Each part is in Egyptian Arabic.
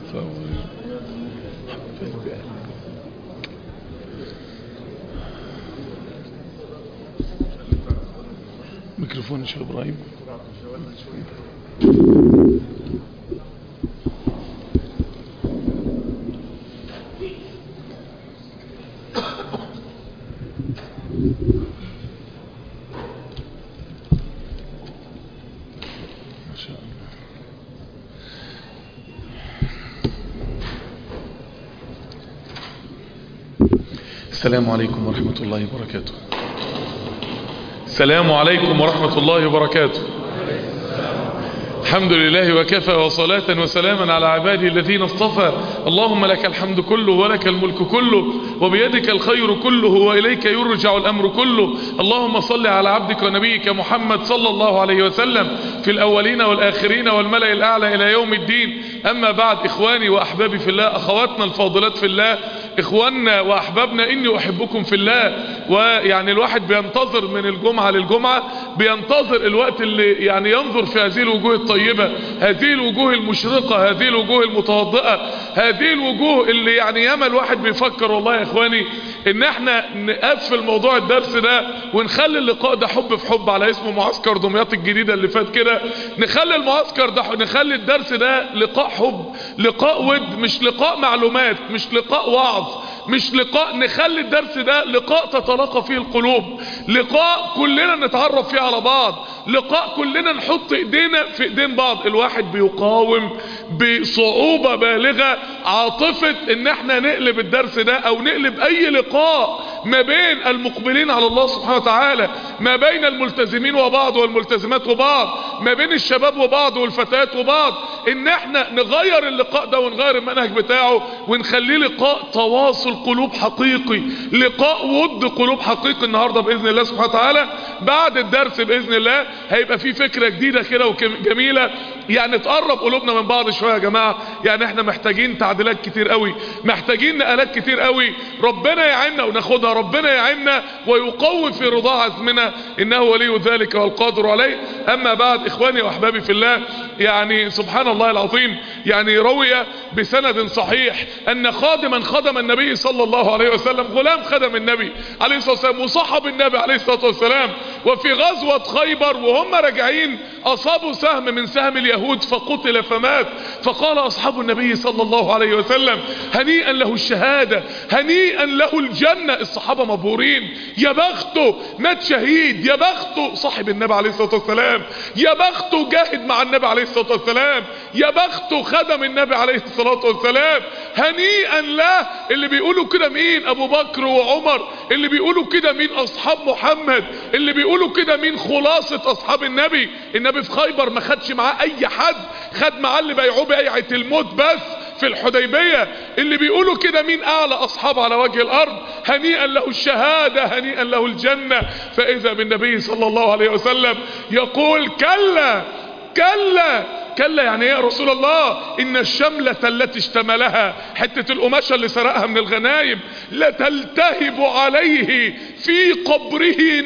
ميكروفون يا شيخ ابراهيم ما شاء الله السلام عليكم ورحمة الله وبركاته السلام عليكم ورحمة الله وبركاته الحمد لله وكفى وصلاة وسلاما على عباده الذين اصطفى اللهم لك الحمد كله ولك الملك كله وبيدك الخير كله وإليك يرجع الأمر كله اللهم صل على عبدك ونبيك محمد صلى الله عليه وسلم في الأولين والآخرين والملأ الأعلى إلى يوم الدين أما بعد إخواني وأحبابي في الله أخواتنا الفاضلات في الله إخواننا وأحبابنا إني أحبكم في الله ويعني الواحد بينتظر من الجمعة للجمعة بينتظر الوقت اللي يعني ينظر في هذه الوجوه الطيبة هذه الوجوه المشرقة هذه الوجوه المتوضئة هذه الوجوه اللي يعني ياما الواحد بيفكر والله يا إخواني إن احنا نقفل موضوع الدرس ده ونخلي اللقاء ده حب في حب على اسمه معسكر دمياط الجديدة اللي فات كده نخلي المعسكر ده نخلي الدرس ده لقاء حب لقاء ود مش لقاء معلومات مش لقاء وعظ مش لقاء نخلي الدرس ده لقاء تتلاقى فيه القلوب لقاء كلنا نتعرف فيه على بعض لقاء كلنا نحط ايدينا في ايدين بعض الواحد بيقاوم بصعوبة بالغة عاطفة ان احنا نقلب الدرس ده او نقلب اي لقاء ما بين المقبلين على الله سبحانه وتعالى ما بين الملتزمين وبعض والملتزمات وبعض ما بين الشباب وبعض والفتيات وبعض ان احنا نغير اللقاء ده ونغير المنهج بتاعه ونخليه لقاء تواصل قلوب حقيقي لقاء ود قلوب حقيقي النهاردة بإذن الله سبحانه وتعالى بعد الدرس بإذن الله هيبقى في فكرة جديدة كده وجميلة يعني تقرب قلوبنا من بعض شوية يا جماعة يعني احنا محتاجين تعديلات كتير قوي محتاجين نقلات كتير قوي ربنا يعيننا وناخدها ربنا يعيننا ويقوي في رضاع عزمنا انه ولي ذلك والقادر عليه اما بعد اخواني واحبابي في الله يعني سبحان الله العظيم يعني روي بسند صحيح ان خادما خدم النبي صلى الله عليه وسلم غلام خدم النبي عليه الصلاة والسلام وصحب النبي عليه الصلاة والسلام وفي غزوة خيبر وهم راجعين اصابوا سهم من سهم اليهود فقتل فمات فقال اصحاب النبي صلى الله عليه وسلم هنيئا له الشهادة هنيئا له الجنة الصحابة مبهورين يا بخته مات شهيد يا بخته صاحب النبي عليه الصلاة والسلام يا بخته جاهد مع النبي عليه الصلاة والسلام يا بخته خدم النبي عليه الصلاة والسلام هنيئا له اللي بيقولوا كده مين ابو بكر وعمر اللي بيقولوا كده مين اصحاب محمد اللي بيقولوا كده مين خلاصة اصحاب النبي النبي في خيبر ما خدش معاه اي حد خد معاه اللي بيعوه بيعة الموت بس في الحديبية اللي بيقولوا كده مين اعلى اصحاب على وجه الارض هنيئا له الشهادة هنيئا له الجنة فاذا بالنبي صلى الله عليه وسلم يقول كلا كلا كلا يعني ايه يا رسول الله ان الشملة التي اشتملها حتة القماشة اللي سرقها من الغنايم لتلتهب عليه في قبره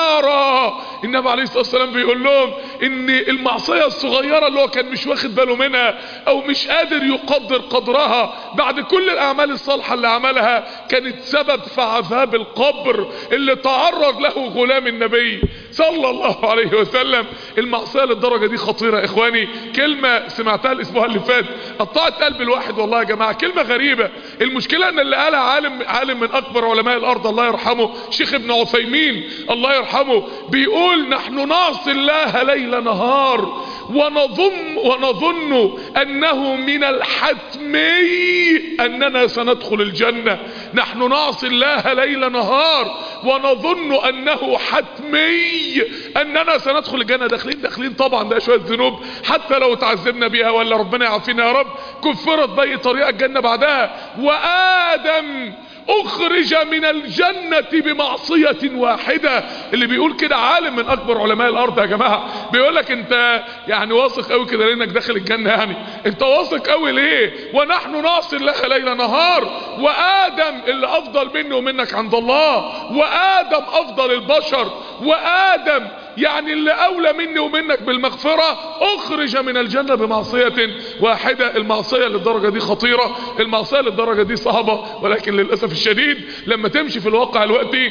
نارا النبي عليه الصلاة والسلام بيقول لهم ان المعصية الصغيرة اللي هو كان مش واخد باله منها او مش قادر يقدر قدرها بعد كل الاعمال الصالحة اللي عملها كانت سبب في عذاب القبر اللي تعرض له غلام النبي صلى الله عليه وسلم المعصية للدرجة دي خطيرة يا اخواني كلمة سمعتها الاسبوع اللي فات قطعت قلب الواحد والله يا جماعة كلمة غريبة المشكلة ان اللي قالها عالم عالم من اكبر علماء الارض الله يرحمه شيخ ابن عثيمين الله يرحمه بيقول نحن نعصي الله ليل نهار ونظن ونظن انه من الحتمي اننا سندخل الجنة نحن نعصي الله ليل نهار ونظن انه حتمي اننا سندخل الجنة داخلين داخلين طبعا ده شوية ذنوب حتى لو تعذبنا بيها ولا ربنا يعافينا يا رب كفرت بأي طريقة الجنة بعدها وآدم اخرج من الجنة بمعصية واحدة اللي بيقول كده عالم من اكبر علماء الارض يا جماعة بيقول لك انت يعني واثق قوي كده لانك داخل الجنة يعني انت واثق قوي ليه ونحن نعصي الله ليل نهار وادم اللي افضل مني ومنك عند الله وادم افضل البشر وادم يعني اللي اولى مني ومنك بالمغفرة اخرج من الجنة بمعصية واحدة المعصية للدرجة دي خطيرة المعصية للدرجة دي صعبة ولكن للأسف الشديد لما تمشي في الواقع الوقتي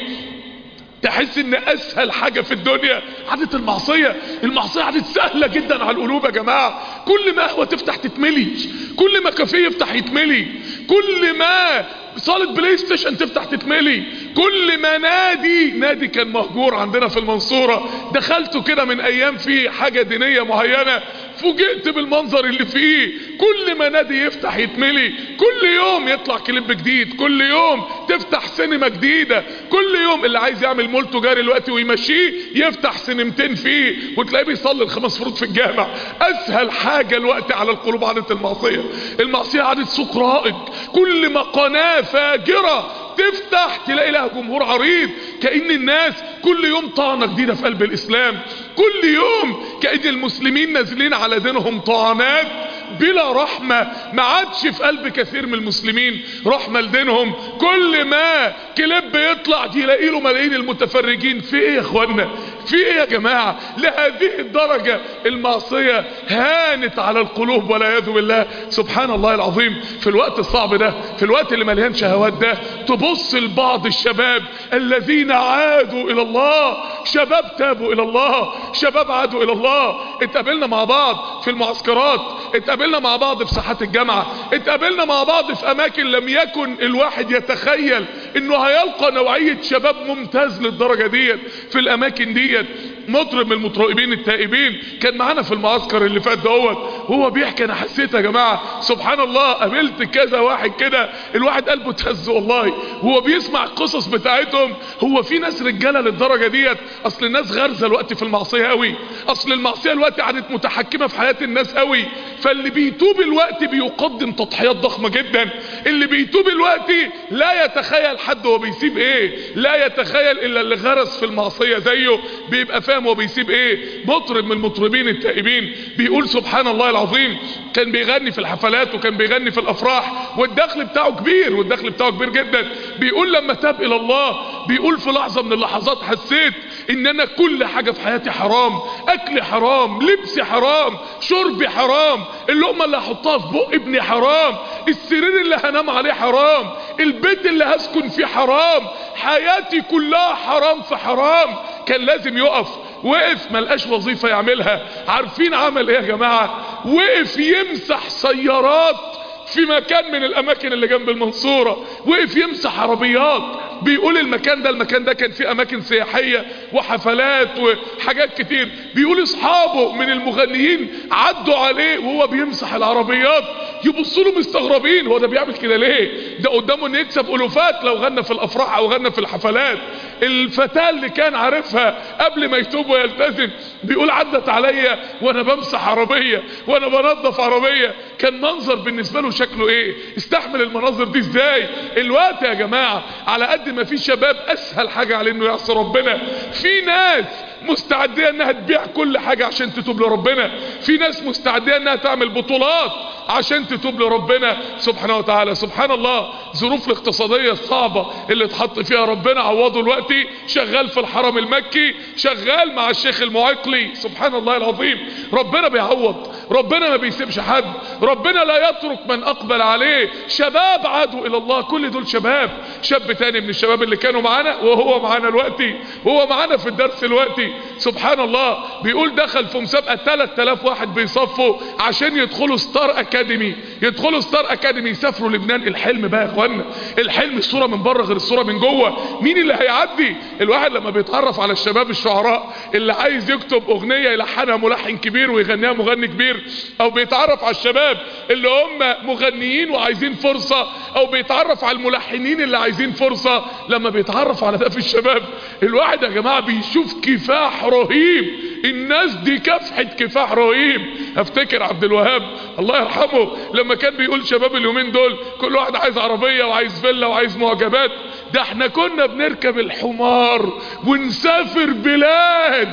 تحس ان اسهل حاجة في الدنيا عادة المعصية المعصية عادة سهلة جدا على القلوب يا جماعة كل ما قهوة تفتح تتملي كل ما كافيه يفتح يتملي كل ما صالة بلاي ستيشن تفتح تتملي كل ما نادي نادي كان مهجور عندنا في المنصورة دخلته كده من ايام فيه حاجة دينية معينة فوجئت بالمنظر اللي فيه كل ما نادي يفتح يتملي كل يوم يطلع كليب جديد كل يوم تفتح سينما جديدة كل يوم اللي عايز يعمل مول تجاري الوقت ويمشيه يفتح سينمتين فيه وتلاقيه بيصلي الخمس فروض في الجامع اسهل حاجة الوقت على القلوب عادة المعصية المعصية عادة سوق رائج كل ما قناة فاجرة تفتح تلاقي لها جمهور عريض كأن الناس كل يوم طعنة جديدة في قلب الإسلام كل يوم كأن المسلمين نازلين على دينهم طعنات بلا رحمة ما عادش في قلب كثير من المسلمين رحمة لدينهم كل ما كليب يطلع تلاقي له ملايين المتفرجين في ايه يا اخوانا في ايه يا جماعة لهذه الدرجة المعصية هانت على القلوب ولا يذو بالله سبحان الله العظيم في الوقت الصعب ده في الوقت اللي مليان شهوات ده تبص لبعض الشباب الذين عادوا الى الله شباب تابوا الى الله شباب عادوا الى الله اتقابلنا مع بعض في المعسكرات اتقابلنا مع بعض في ساحات الجامعة اتقابلنا مع بعض في اماكن لم يكن الواحد يتخيل انه هيلقى نوعية شباب ممتاز للدرجة ديت في الاماكن ديت مطرب من المطربين التائبين كان معانا في المعسكر اللي فات دوت وهو بيحكي انا حسيت يا جماعة سبحان الله قابلت كذا واحد كده الواحد قلبه تهز والله هو بيسمع القصص بتاعتهم هو في ناس رجالة للدرجة ديت اصل الناس غرزة الوقت في المعصية قوي اصل المعصية الوقت عادت متحكمة في حياة الناس قوي فاللي بيتوب الوقت بيقدم تضحيات ضخمة جدا اللي بيتوب الوقت لا يتخيل حد هو بيسيب ايه لا يتخيل الا اللي غرس في المعصية زيه بيبقى فاهم هو بيسيب ايه مطرب من المطربين التائبين بيقول سبحان الله العظيم كان بيغني في الحفلات وكان بيغني في الافراح والدخل بتاعه كبير والدخل بتاعه كبير جدا بيقول لما تاب الى الله بيقول في لحظة من اللحظات حسيت ان انا كل حاجة في حياتي حرام اكل حرام لبسي حرام شربي حرام اللقمة اللي هحطها في بق ابني حرام السرير اللي هنام عليه حرام البيت اللي هسكن فيه حرام حياتي كلها حرام في حرام كان لازم يقف وقف ملقاش وظيفة يعملها عارفين عمل ايه يا جماعة وقف يمسح سيارات في مكان من الاماكن اللي جنب المنصورة وقف يمسح عربيات بيقول المكان ده المكان ده كان فيه اماكن سياحية وحفلات وحاجات كتير بيقول اصحابه من المغنيين عدوا عليه وهو بيمسح العربيات يبصوا له مستغربين هو ده بيعمل كده ليه ده قدامه انه يكسب الوفات لو غنى في الافراح او غنى في الحفلات الفتاة اللي كان عارفها قبل ما يتوب ويلتزم بيقول عدت عليا وانا بمسح عربية وانا بنظف عربية كان منظر بالنسبة له شكله ايه استحمل المناظر دي ازاي الوقت يا جماعة على قد ما في شباب اسهل حاجة عليه انه يعصي ربنا في ناس مستعدية انها تبيع كل حاجة عشان تتوب لربنا في ناس مستعدية انها تعمل بطولات عشان تتوب لربنا سبحانه وتعالى سبحان الله ظروف الاقتصادية الصعبة اللي اتحط فيها ربنا عوضه دلوقتي شغال في الحرم المكي شغال مع الشيخ المعيقلي سبحان الله العظيم ربنا بيعوض ربنا ما بيسيبش حد ربنا لا يترك من اقبل عليه شباب عادوا الى الله كل دول شباب شاب تاني من الشباب اللي كانوا معانا وهو معانا دلوقتي وهو معانا في الدرس دلوقتي سبحان الله بيقول دخل في مسابقة 3000 واحد بيصفوا عشان يدخلوا ستار اكاديمي يدخلوا ستار اكاديمي يسافروا لبنان الحلم بقى يا اخوانا الحلم الصورة من بره غير الصورة من جوه مين اللي هيعدي الواحد لما بيتعرف على الشباب الشعراء اللي عايز يكتب اغنية يلحنها ملحن كبير ويغنيها مغني كبير او بيتعرف على الشباب اللي هم مغنيين وعايزين فرصة او بيتعرف على الملحنين اللي عايزين فرصة لما بيتعرف على ده في الشباب الواحد يا جماعة بيشوف كفاح رهيب الناس دي كفحة كفاح رهيب افتكر عبد الوهاب الله يرحمه لما كان بيقول شباب اليومين دول كل واحد عايز عربية وعايز فيلا وعايز معجبات ده احنا كنا بنركب الحمار ونسافر بلاد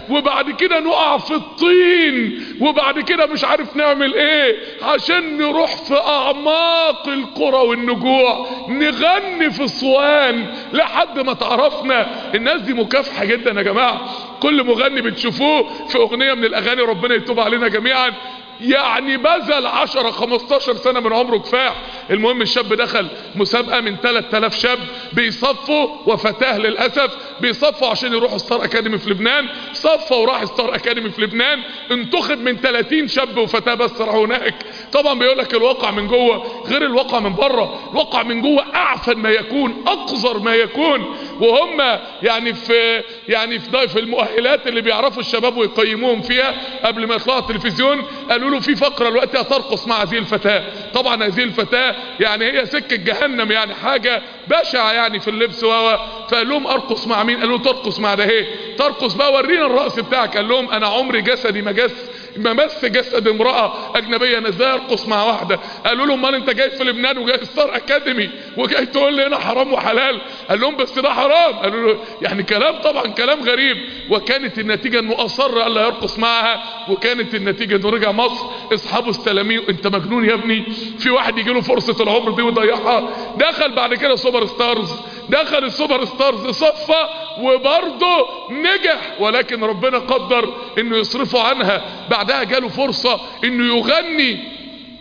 وبعد كده نقع في الطين وبعد كده مش عارف نعمل ايه عشان نروح في اعماق القرى والنجوع نغني في صوان لحد ما تعرفنا الناس دي مكافحة جدا يا جماعة كل مغني بتشوفوه في اغنية من الاغاني ربنا يتوب علينا جميعا يعني بذل 10 15 سنة من عمره كفاح المهم الشاب دخل مسابقة من 3000 شاب بيصفوا وفتاه للأسف بيصفوا عشان يروحوا ستار اكاديمي في لبنان صفى وراح ستار اكاديمي في لبنان انتخب من 30 شاب وفتاه بس راحوا هناك طبعا بيقول لك الواقع من جوه غير الواقع من بره الواقع من جوه اعفن ما يكون اقذر ما يكون وهم يعني في يعني في في المؤهلات اللي بيعرفوا الشباب ويقيموهم فيها قبل ما يطلعوا التلفزيون قالوا له في فقره دلوقتي هترقص مع هذه الفتاه طبعا هذه الفتاه يعني هي سكه جهنم يعني حاجه بشعه يعني في اللبس و فقال لهم ارقص مع مين قالوا ترقص مع ده ايه ترقص بقى ورينا الرقص بتاعك قال لهم انا عمري جسدي ما جس ما مس جسد امرأة اجنبية انا ازاي ارقص مع واحدة قالوا لهم امال انت جاي في لبنان وجاي ستار اكاديمي وجاي تقول لي هنا حرام وحلال قال لهم بس ده حرام قالوا له يعني كلام طبعا كلام غريب وكانت النتيجة انه اصر الا يرقص معها وكانت النتيجة انه رجع مصر اصحابه استلميه انت مجنون يا ابني في واحد يجي له فرصة العمر دي ويضيعها دخل بعد كده سوبر ستارز دخل السوبر ستارز صفى وبرضه نجح ولكن ربنا قدر انه يصرفه عنها بعدها جاله فرصة انه يغني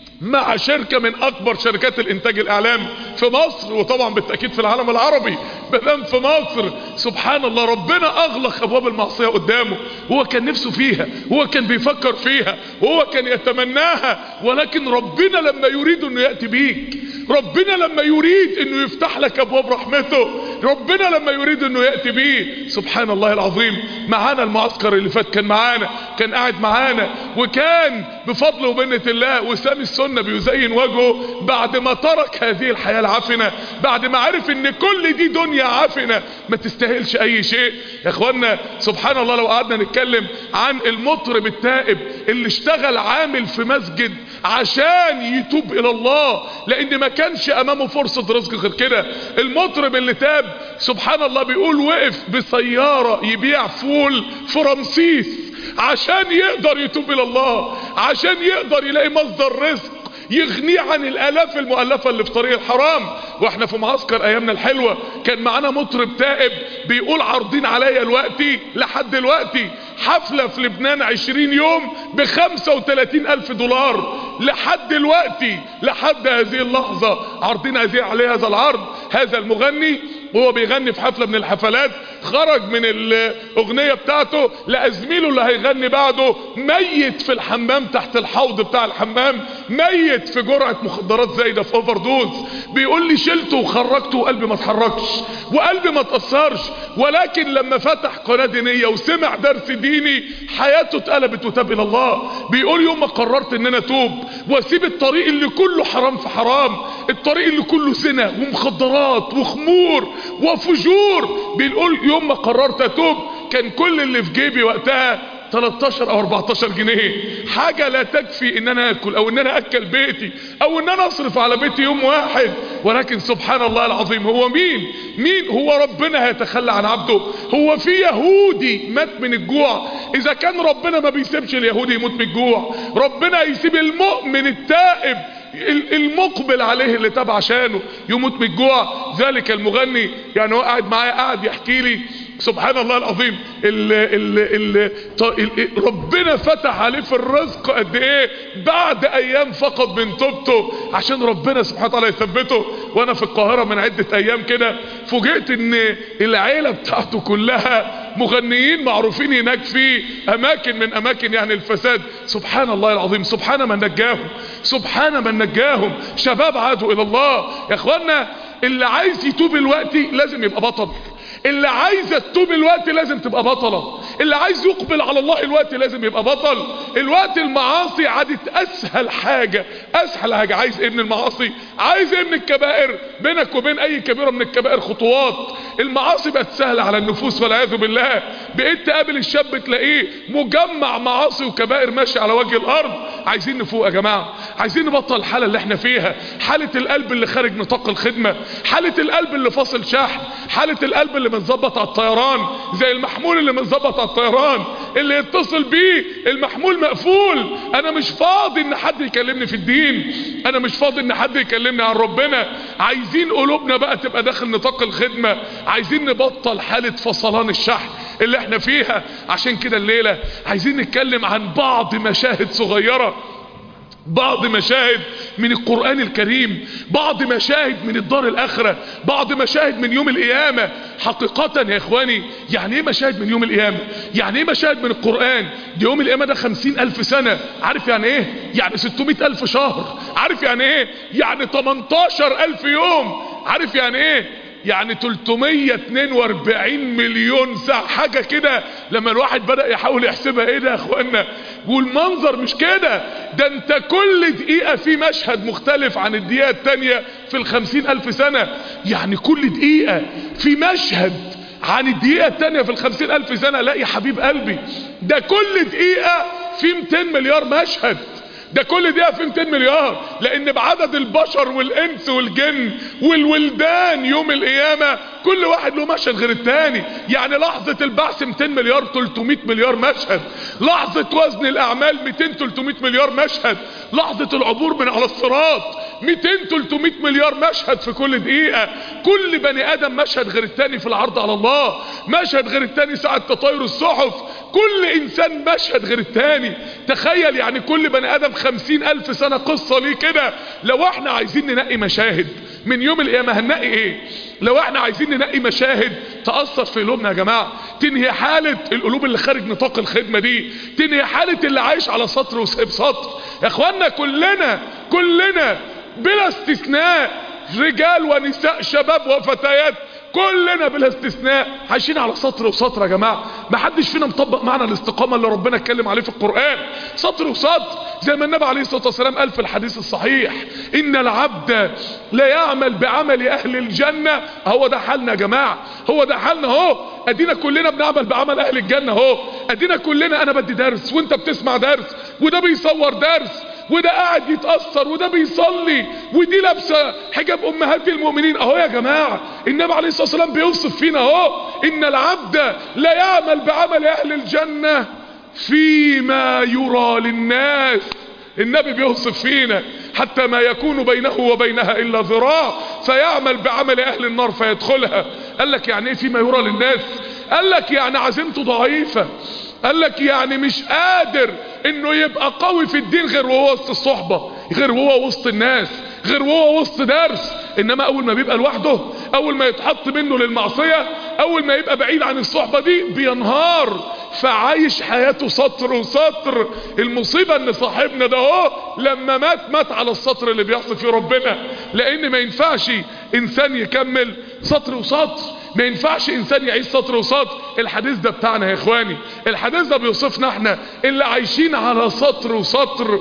مع شركة من اكبر شركات الانتاج الاعلامي في مصر وطبعا بالتأكيد في العالم العربي مدام في مصر سبحان الله ربنا اغلق ابواب المعصية قدامه هو كان نفسه فيها هو كان بيفكر فيها هو كان يتمناها ولكن ربنا لما يريد انه يأتي بيك ربنا لما يريد انه يفتح لك ابواب رحمته ربنا لما يريد انه يأتي بيه سبحان الله العظيم معانا المعسكر اللي فات كان معانا كان قاعد معانا وكان بفضل ومنة الله وسام السنة بيزين وجهه بعد ما ترك هذه الحياة العفنة بعد ما عرف ان كل دي دنيا عفنة ما تستاهلش اي شيء يا اخوانا سبحان الله لو قعدنا نتكلم عن المطرب التائب اللي اشتغل عامل في مسجد عشان يتوب الى الله لان ما كانش امامه فرصة رزق غير كده المطرب اللي تاب سبحان الله بيقول وقف بسيارة يبيع فول في رمسيس عشان يقدر يتوب الى الله عشان يقدر يلاقي مصدر رزق يغنيه عن الالاف المؤلفة اللي في طريق الحرام واحنا في معسكر ايامنا الحلوة كان معانا مطرب تائب بيقول عارضين عليا الوقتي لحد دلوقتي حفلة في لبنان عشرين يوم بخمسة وتلاتين الف دولار لحد دلوقتي لحد هذه اللحظة عارضين هذه عليه هذا العرض هذا المغني وهو بيغني في حفلة من الحفلات خرج من الاغنية بتاعته لقى زميله اللي هيغني بعده ميت في الحمام تحت الحوض بتاع الحمام ميت في جرعة مخدرات زايدة في اوفر دوز بيقول لي شلته وخرجته وقلبي ما اتحركش وقلبي ما اتأثرش ولكن لما فتح قناة دينية وسمع درس ديني حياته اتقلبت وتاب الى الله بيقول يوم ما قررت ان انا اتوب واسيب الطريق اللي كله حرام في حرام الطريق اللي كله زنا ومخدرات وخمور وفجور بيقول يوم ما قررت اتوب كان كل اللي في جيبي وقتها 13 او 14 جنيه حاجة لا تكفي ان انا اكل او ان انا اكل بيتي او ان انا اصرف على بيتي يوم واحد ولكن سبحان الله العظيم هو مين مين هو ربنا هيتخلى عن عبده هو في يهودي مات من الجوع اذا كان ربنا ما بيسيبش اليهودي يموت من الجوع ربنا يسيب المؤمن التائب المقبل عليه اللي تاب عشانه يموت من الجوع ذلك المغني يعني هو قاعد معايا قاعد يحكي لي سبحان الله العظيم ال ال ال ربنا فتح عليه في الرزق قد ايه بعد ايام فقط من توبته عشان ربنا سبحانه وتعالى يثبته وانا في القاهرة من عدة ايام كده فوجئت ان العيلة بتاعته كلها مغنيين معروفين هناك في اماكن من اماكن يعني الفساد سبحان الله العظيم سبحان من نجاهم سبحان من نجاهم شباب عادوا الى الله يا اخوانا اللي عايز يتوب الوقت لازم يبقى بطل اللي عايزة تتوب الوقت لازم تبقى بطلة اللي عايز يقبل على الله الوقت لازم يبقى بطل الوقت المعاصي عادت اسهل حاجة اسهل حاجة عايز ايه من المعاصي عايز ايه من الكبائر بينك وبين اي كبيرة من الكبائر خطوات المعاصي بقت سهلة على النفوس والعياذ بالله بقيت تقابل الشاب تلاقيه مجمع معاصي وكبائر ماشي على وجه الارض عايزين نفوق يا جماعة عايزين نبطل الحالة اللي احنا فيها حالة القلب اللي خارج نطاق الخدمة حالة القلب اللي فاصل شحن حالة القلب اللي متظبط على الطيران زي المحمول اللي متظبط على بتاع الطيران اللي يتصل بيه المحمول مقفول انا مش فاضي ان حد يكلمني في الدين انا مش فاضي ان حد يكلمني عن ربنا عايزين قلوبنا بقى تبقى داخل نطاق الخدمة عايزين نبطل حالة فصلان الشحن اللي احنا فيها عشان كده الليلة عايزين نتكلم عن بعض مشاهد صغيرة بعض مشاهد من القرآن الكريم بعض مشاهد من الدار الآخرة بعض مشاهد من يوم القيامة حقيقة يا إخواني يعني إيه مشاهد من يوم القيامة يعني إيه مشاهد من القرآن دي يوم القيامة ده خمسين ألف سنة عارف يعني إيه يعني ستمائة ألف شهر عارف يعني إيه يعني تمنتاشر ألف يوم عارف يعني إيه يعني 342 مليون ساعة حاجة كده لما الواحد بدأ يحاول يحسبها ايه ده يا اخوانا والمنظر مش كده ده انت كل دقيقة في مشهد مختلف عن الدقيقة التانية في الخمسين الف سنة يعني كل دقيقة في مشهد عن الدقيقة التانية في الخمسين الف سنة لا يا حبيب قلبي ده كل دقيقة في 200 مليار مشهد ده كل دقيقة في 200 مليار لان بعدد البشر والانس والجن والولدان يوم القيامة كل واحد له مشهد غير التاني يعني لحظة البعث 200 مليار 300 مليار مشهد لحظة وزن الاعمال 200 300 مليار مشهد لحظة العبور من على الصراط 200 300 مليار مشهد في كل دقيقة كل بني ادم مشهد غير التاني في العرض على الله مشهد غير التاني ساعة تطاير الصحف كل انسان مشهد غير التاني تخيل يعني كل بني ادم خمسين الف سنة قصة ليه كده لو احنا عايزين ننقي مشاهد من يوم القيامة هننقي ايه لو احنا عايزين ننقي مشاهد تأثر في قلوبنا يا جماعة تنهي حالة القلوب اللي خارج نطاق الخدمة دي تنهي حالة اللي عايش على سطر وسيب سطر يا اخوانا كلنا كلنا بلا استثناء رجال ونساء شباب وفتيات كلنا بلا استثناء عايشين على سطر وسطر يا جماعة ما حدش فينا مطبق معنى الاستقامة اللي ربنا اتكلم عليه في القرآن سطر وسطر زي ما النبي عليه الصلاة والسلام قال في الحديث الصحيح ان العبد لا يعمل بعمل اهل الجنة هو ده حالنا يا جماعة هو ده حالنا اهو ادينا كلنا بنعمل بعمل اهل الجنة اهو ادينا كلنا انا بدي درس وانت بتسمع درس وده بيصور درس وده قاعد يتأثر وده بيصلي ودي لابسة حجاب امهات المؤمنين اهو يا جماعة النبي عليه الصلاة والسلام بيوصف فينا اهو ان العبد لا يعمل بعمل اهل الجنة فيما يرى للناس النبي بيوصف فينا حتى ما يكون بينه وبينها الا ذراع فيعمل بعمل اهل النار فيدخلها قال لك يعني ايه فيما يرى للناس قال لك يعني عزيمته ضعيفة قال لك يعني مش قادر انه يبقى قوي في الدين غير وهو وسط الصحبة غير وهو وسط الناس غير وهو وسط درس انما اول ما بيبقى لوحده اول ما يتحط منه للمعصية اول ما يبقى بعيد عن الصحبة دي بينهار فعايش حياته سطر وسطر المصيبة ان صاحبنا ده اهو لما مات مات على السطر اللي بيحصل فيه ربنا لان ما ينفعش انسان يكمل سطر وسطر ما ينفعش انسان يعيش سطر وسطر الحديث ده بتاعنا يا اخواني الحديث ده بيوصفنا احنا اللي عايشين على سطر وسطر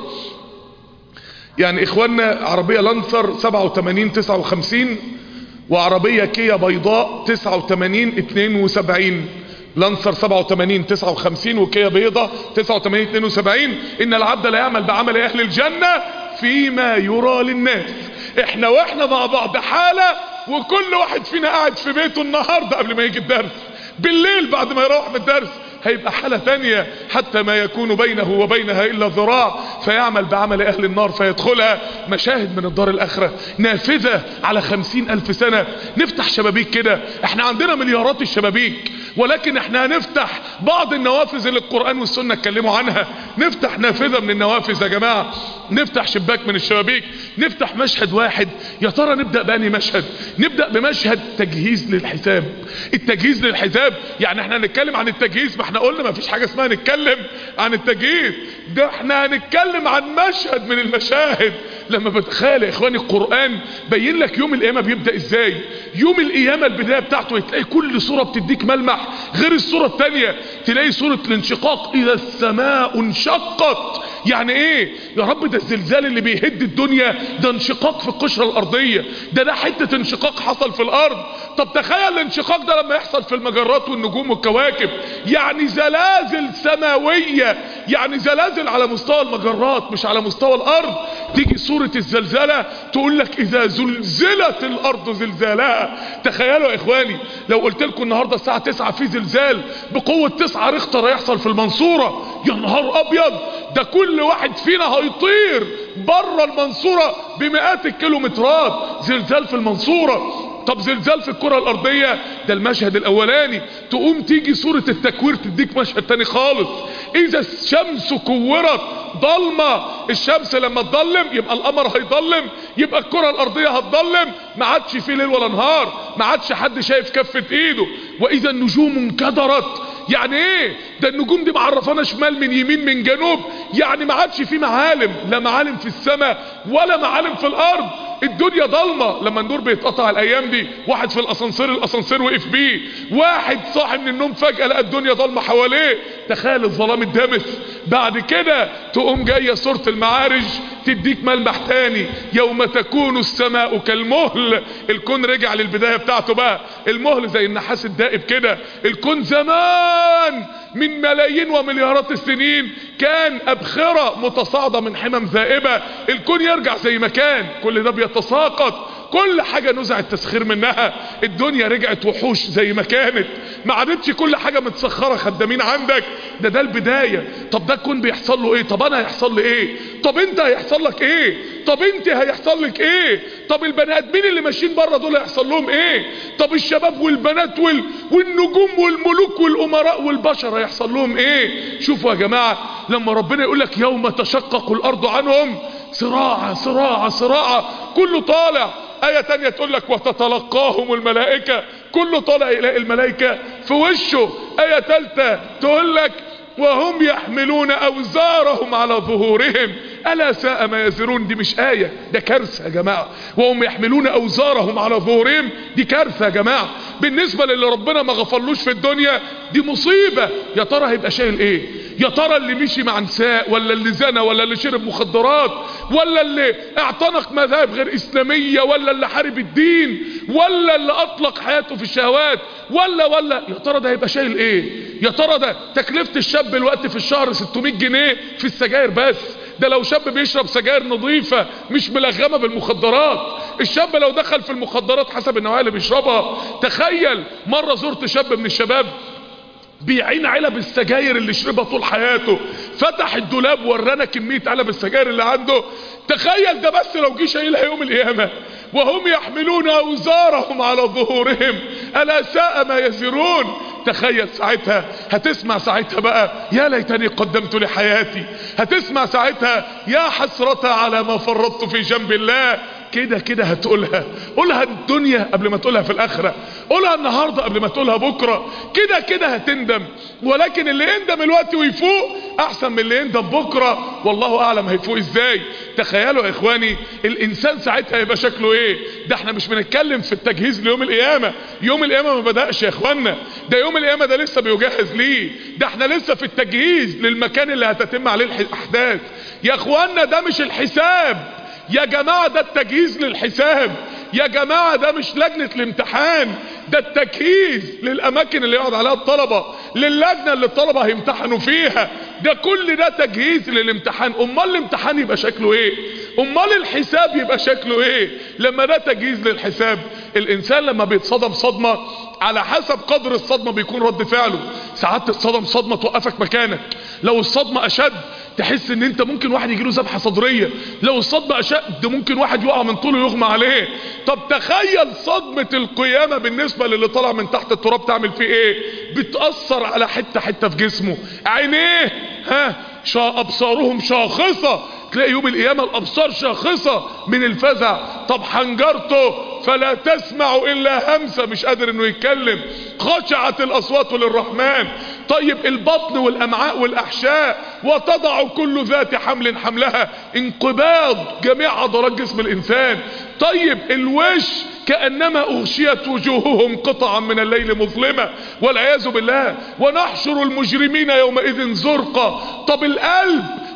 يعني اخواننا عربية لانسر 87 59 وعربية كيا بيضاء 89 72 لانسر 87 59 وكيا بيضة 89 72 ان العبد لا يعمل بعمل اهل الجنة فيما يرى للناس احنا واحنا مع بعض حالة وكل واحد فينا قاعد في بيته النهاردة قبل ما يجي الدرس بالليل بعد ما يروح من الدرس هيبقى حالة ثانية حتى ما يكون بينه وبينها إلا ذراع فيعمل بعمل أهل النار فيدخلها مشاهد من الدار الآخرة نافذة على خمسين ألف سنة نفتح شبابيك كده احنا عندنا مليارات الشبابيك ولكن احنا هنفتح بعض النوافذ اللي القرآن والسنة اتكلموا عنها نفتح نافذة من النوافذ يا جماعة نفتح شباك من الشبابيك نفتح مشهد واحد يا ترى نبدأ بأني مشهد نبدأ بمشهد تجهيز للحساب التجهيز للحساب يعني احنا هنتكلم عن التجهيز ما احنا قلنا ما فيش حاجة اسمها نتكلم عن التجهيز ده احنا هنتكلم عن مشهد من المشاهد لما بتخيل يا اخواني القرآن بين لك يوم القيامة بيبدأ ازاي يوم القيامة البداية بتاعته تلاقي كل صورة بتديك ملمح غير الصورة التانية تلاقي صورة الانشقاق اذا السماء انشقت يعني ايه يا رب ده الزلزال اللي بيهد الدنيا ده انشقاق في القشرة الارضية ده ده حتة انشقاق حصل في الارض طب تخيل الانشقاق ده لما يحصل في المجرات والنجوم والكواكب يعني زلازل سماوية يعني زلازل على مستوى المجرات مش على مستوى الارض تيجي سورة الزلزلة تقول لك اذا زلزلت الارض زلزالها تخيلوا يا اخواني لو قلت لكم النهاردة الساعة 9 في زلزال بقوة 9 ريختر هيحصل في المنصورة يا نهار ابيض ده كل واحد فينا هيطير بره المنصورة بمئات الكيلومترات زلزال في المنصورة طب زلزال في الكرة الارضية ده المشهد الاولاني تقوم تيجي سورة التكوير تديك مشهد تاني خالص اذا الشمس كورت ضلمة الشمس لما تضلم يبقى القمر هيضلم يبقى الكرة الارضية هتضلم ما عادش في ليل ولا نهار ما عادش حد شايف كفة ايده واذا النجوم انكدرت يعني ايه ده النجوم دي معرفانا شمال من يمين من جنوب يعني ما عادش في معالم لا معالم في السماء ولا معالم في الارض الدنيا ضلمة لما النور بيتقطع الايام دي واحد في الاسانسير الاسانسير وقف بيه واحد صاحي من النوم فجأة لقى الدنيا ضلمة حواليه تخيل الظلام الدامس بعد كده تقوم جاية سورة المعارج تديك ملمح تاني يوم تكون السماء كالمهل الكون رجع للبداية بتاعته بقى المهل زي النحاس الدائب كده الكون زمان من ملايين ومليارات السنين كان أبخرة متصاعدة من حمم ذائبة الكون يرجع زي ما كان كل ده بيتساقط كل حاجة نزع التسخير منها الدنيا رجعت وحوش زي ما كانت ما عادتش كل حاجة متسخرة خدامين عندك ده ده البداية طب ده الكون بيحصل له ايه طب انا هيحصل لي ايه طب انت هيحصل لك ايه طب انت هيحصل لك ايه طب البني ادمين اللي ماشيين بره دول هيحصل لهم ايه طب الشباب والبنات وال... والنجوم والملوك والامراء والبشر هيحصل لهم ايه شوفوا يا جماعة لما ربنا يقول لك يوم تشقق الارض عنهم صراع صراع صراع كله طالع آية تانية تقول لك وتتلقاهم الملائكة كله طالع يلاقي الملائكة في وشه آية تالتة تقول لك وهم يحملون أوزارهم على ظهورهم ألا ساء ما يزرون دي مش آية ده كارثة يا جماعة وهم يحملون أوزارهم على ظهورهم دي كارثة يا جماعة بالنسبة للي ربنا ما غفرلوش في الدنيا دي مصيبة يا ترى هيبقى شايل ايه يا ترى اللي مشي مع نساء ولا اللي زنى ولا اللي شرب مخدرات ولا اللي اعتنق مذاهب غير اسلامية ولا اللي حارب الدين ولا اللي اطلق حياته في الشهوات ولا ولا يا ترى ده هيبقى شايل ايه يا ترى ده تكلفة الشاب الوقت في الشهر 600 جنيه في السجاير بس ده لو شاب بيشرب سجاير نظيفة مش ملغمة بالمخدرات الشاب لو دخل في المخدرات حسب النوعية اللي بيشربها تخيل مرة زرت شاب من الشباب بيعين علب السجاير اللي شربها طول حياته فتح الدولاب ورانا كمية علب السجاير اللي عنده تخيل ده بس لو جه شايلها يوم القيامة وهم يحملون اوزارهم على ظهورهم الا ساء ما يزرون تخيل ساعتها هتسمع ساعتها بقى يا ليتني قدمت لحياتي هتسمع ساعتها يا حسرة على ما فرطت في جنب الله كده كده هتقولها قولها الدنيا قبل ما تقولها في الاخرة قولها النهاردة قبل ما تقولها بكرة كده كده هتندم ولكن اللي يندم الوقت ويفوق احسن من اللي يندم بكرة والله اعلم هيفوق ازاي تخيلوا يا اخواني الانسان ساعتها يبقى شكله ايه ده احنا مش بنتكلم في التجهيز ليوم القيامة يوم القيامة ما بدأش يا اخوانا ده يوم القيامة ده لسه بيجهز ليه ده احنا لسه في التجهيز للمكان اللي هتتم عليه الاحداث يا اخوانا ده مش الحساب يا جماعة ده التجهيز للحساب يا جماعة ده مش لجنة الامتحان ده التجهيز للأماكن اللي يقعد عليها الطلبة للجنة اللي الطلبة هيمتحنوا فيها ده كل ده تجهيز للامتحان أمال الامتحان يبقى شكله ايه أمال الحساب يبقى شكله ايه لما ده تجهيز للحساب الإنسان لما بيتصدم صدمة على حسب قدر الصدمة بيكون رد فعله ساعات تتصدم صدمة توقفك مكانك لو الصدمة أشد تحس ان انت ممكن واحد يجيله ذبحه صدريه لو الصدمه اشد ممكن واحد يقع من طوله يغمى عليه طب تخيل صدمه القيامه بالنسبه للي طالع من تحت التراب تعمل فيه ايه بتاثر على حته حته في جسمه عينيه ها شا ابصارهم شاخصه تلاقي يوم القيامه الابصار شاخصه من الفزع طب حنجرته فلا تسمع الا همسه مش قادر انه يتكلم خشعت الاصوات للرحمن طيب البطن والامعاء والاحشاء وتضع كل ذات حمل حملها انقباض جميع عضلات جسم الانسان طيب الوش كأنما أغشيت وجوههم قطعا من الليل مظلمة والعياذ بالله ونحشر المجرمين يومئذ زرقا طب القلب